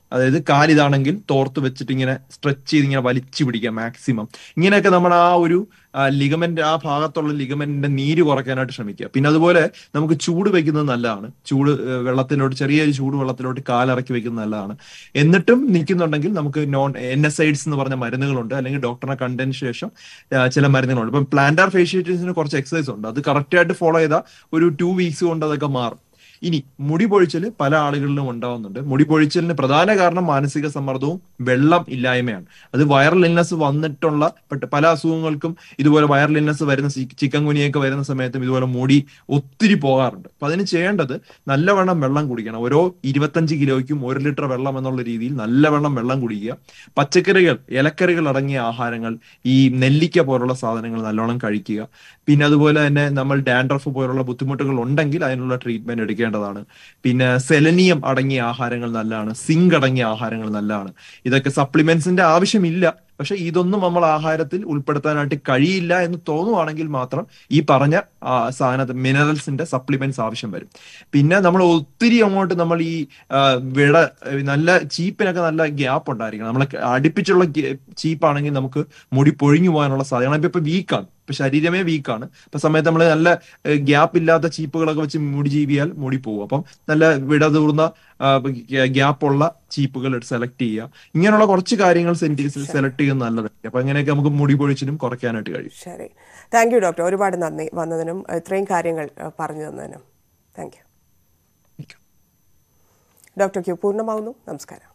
അതായത് കാലിതാണെങ്കിൽ തോർത്ത് വെച്ചിട്ട് ഇങ്ങനെ സ്ട്രെച്ച് ചെയ്ത് ഇങ്ങനെ വലിച്ചു പിടിക്കുക മാക്സിമം ഇങ്ങനെയൊക്കെ നമ്മൾ ആ ഒരു ലിഗമെന്റ് ആ ഭാഗത്തുള്ള ലിഗമെന്റിന്റെ നീര് കുറയ്ക്കാനായിട്ട് ശ്രമിക്കുക പിന്നെ അതുപോലെ നമുക്ക് ചൂട് വെക്കുന്നത് നല്ലതാണ് ചൂട് ഏഹ്, വെള്ളത്തിലോട്ട് ചെറിയൊരു ചൂട് വെള്ളത്തിലോട്ട് കാലിറക്കി വെക്കുന്നത് നല്ലതാണ് എന്നിട്ടും നിൽക്കുന്നുണ്ടെങ്കിൽ നമുക്ക് നോൺ എൻ എസ് ഐഡ്സ് എന്ന് പറഞ്ഞ മരുന്നുകളുണ്ട് അല്ലെങ്കിൽ ഡോക്ടറെ കണ്ടതിന് ശേഷം ആ, ചില മരുന്നുകളുണ്ട് ഇപ്പം പ്ലാന്റാർ ഫേഷ്യേറ്റീസിന് കുറച്ച് എക്സസൈസ് ഉണ്ട് അത് കറക്റ്റ് ആയിട്ട് ഫോളോ ചെയ്താൽ ഒരു ടു വീക്സ് കൊണ്ട് അതൊക്കെ മാറും ഇനി മുടി പൊഴിച്ചൽ പല ആളുകളിലും ഉണ്ടാവുന്നുണ്ട് മുടി പൊഴിച്ചലിന് പ്രധാന കാരണം മാനസിക സമ്മർദ്ദവും വെള്ളം ഇല്ലായ്മയാണ് അത് വൈറൽ ഇൽനസ് വന്നിട്ടുള്ള പട്ട് പല അസുഖങ്ങൾക്കും ഇതുപോലെ വൈറൽ ഇൽനസ് വരുന്ന ചിക്കൻ കുനിയൊക്കെ വരുന്ന സമയത്തും ഇതുപോലെ മുടി ഒത്തിരി പോകാറുണ്ട് അപ്പൊ അതിന് ചെയ്യേണ്ടത് നല്ലവണ്ണം വെള്ളം കുടിക്കണം ഓരോ ഇരുപത്തഞ്ച് കിലോയ്ക്കും ഒരു ലിറ്റർ വെള്ളം എന്നുള്ള രീതിയിൽ നല്ലവണ്ണം വെള്ളം കുടിക്കുക പച്ചക്കറികൾ ഇലക്കറികൾ അടങ്ങിയ ആഹാരങ്ങൾ ഈ നെല്ലിക്ക പോലുള്ള സാധനങ്ങൾ നല്ലോണം കഴിക്കുക പിന്നെ അതുപോലെ തന്നെ നമ്മൾ ഡാൻഡ്രഫ് പോലുള്ള ബുദ്ധിമുട്ടുകൾ ഉണ്ടെങ്കിൽ അതിനുള്ള ട്രീറ്റ്മെന്റ് എടുക്കേണ്ടതാണ് പിന്നെ സെലനിയം അടങ്ങിയ ആഹാരങ്ങൾ നല്ലതാണ് സിങ്ക് അടങ്ങിയ ആഹാരങ്ങൾ നല്ലതാണ് ഇതൊക്കെ സപ്ലിമെന്റ്സിന്റെ ആവശ്യമില്ല പക്ഷെ ഇതൊന്നും നമ്മൾ ആഹാരത്തിൽ ഉൾപ്പെടുത്താനായിട്ട് കഴിയില്ല എന്ന് തോന്നുവാണെങ്കിൽ മാത്രം ഈ പറഞ്ഞ ആ, സാധനത്തെ മിനറൽസിന്റെ സപ്ലിമെന്റ്സ് ആവശ്യം വരും പിന്നെ നമ്മൾ ഒത്തിരി അങ്ങോട്ട് നമ്മൾ ഈ ആ, വിട നല്ല ചീപ്പിനൊക്കെ നല്ല ഗ്യാപ്പ് ഉണ്ടായിരിക്കണം നമ്മൾ അടുപ്പിച്ചുള്ള ചീപ്പാണെങ്കിൽ നമുക്ക് മുടി പൊഴിഞ്ഞു പോകാനുള്ള സാധ്യത ഇപ്പൊ വീക്കാണ് ഇപ്പൊ ശരീരമേ വീക്കാണ് ഇപ്പൊ സമയത്ത് നമ്മൾ നല്ല ഗ്യാപ്പ് ഇല്ലാത്ത ചീപ്പുകളൊക്കെ വെച്ച് മുടി ജീവിയാൽ മുടി പോകും അപ്പം നല്ല വിടതൂർന്ന ഗ്യാപ്പ് ഉള്ള ചീപ്പുകൾ സെലക്ട് ചെയ്യുക ഇങ്ങനെയുള്ള കുറച്ച് കാര്യങ്ങൾ സെലക്ട് ചെയ്യുന്നത് നല്ലതായിരിക്കും അപ്പൊ അങ്ങനെയൊക്കെ നമുക്ക് മുടി പൊഴിച്ചിലും കുറയ്ക്കാനായിട്ട് കഴിയും ശരി താങ്ക് യു ഡോക്ടർ ഒരുപാട് നന്ദി വന്നതിനും ഇത്രയും കാര്യങ്ങൾ അഹ്, പറഞ്ഞു തന്നതിനും താങ്ക് യു ഡോക്ടർ ക്യൂ പൂർണ്ണമാവുന്നു നമസ്കാരം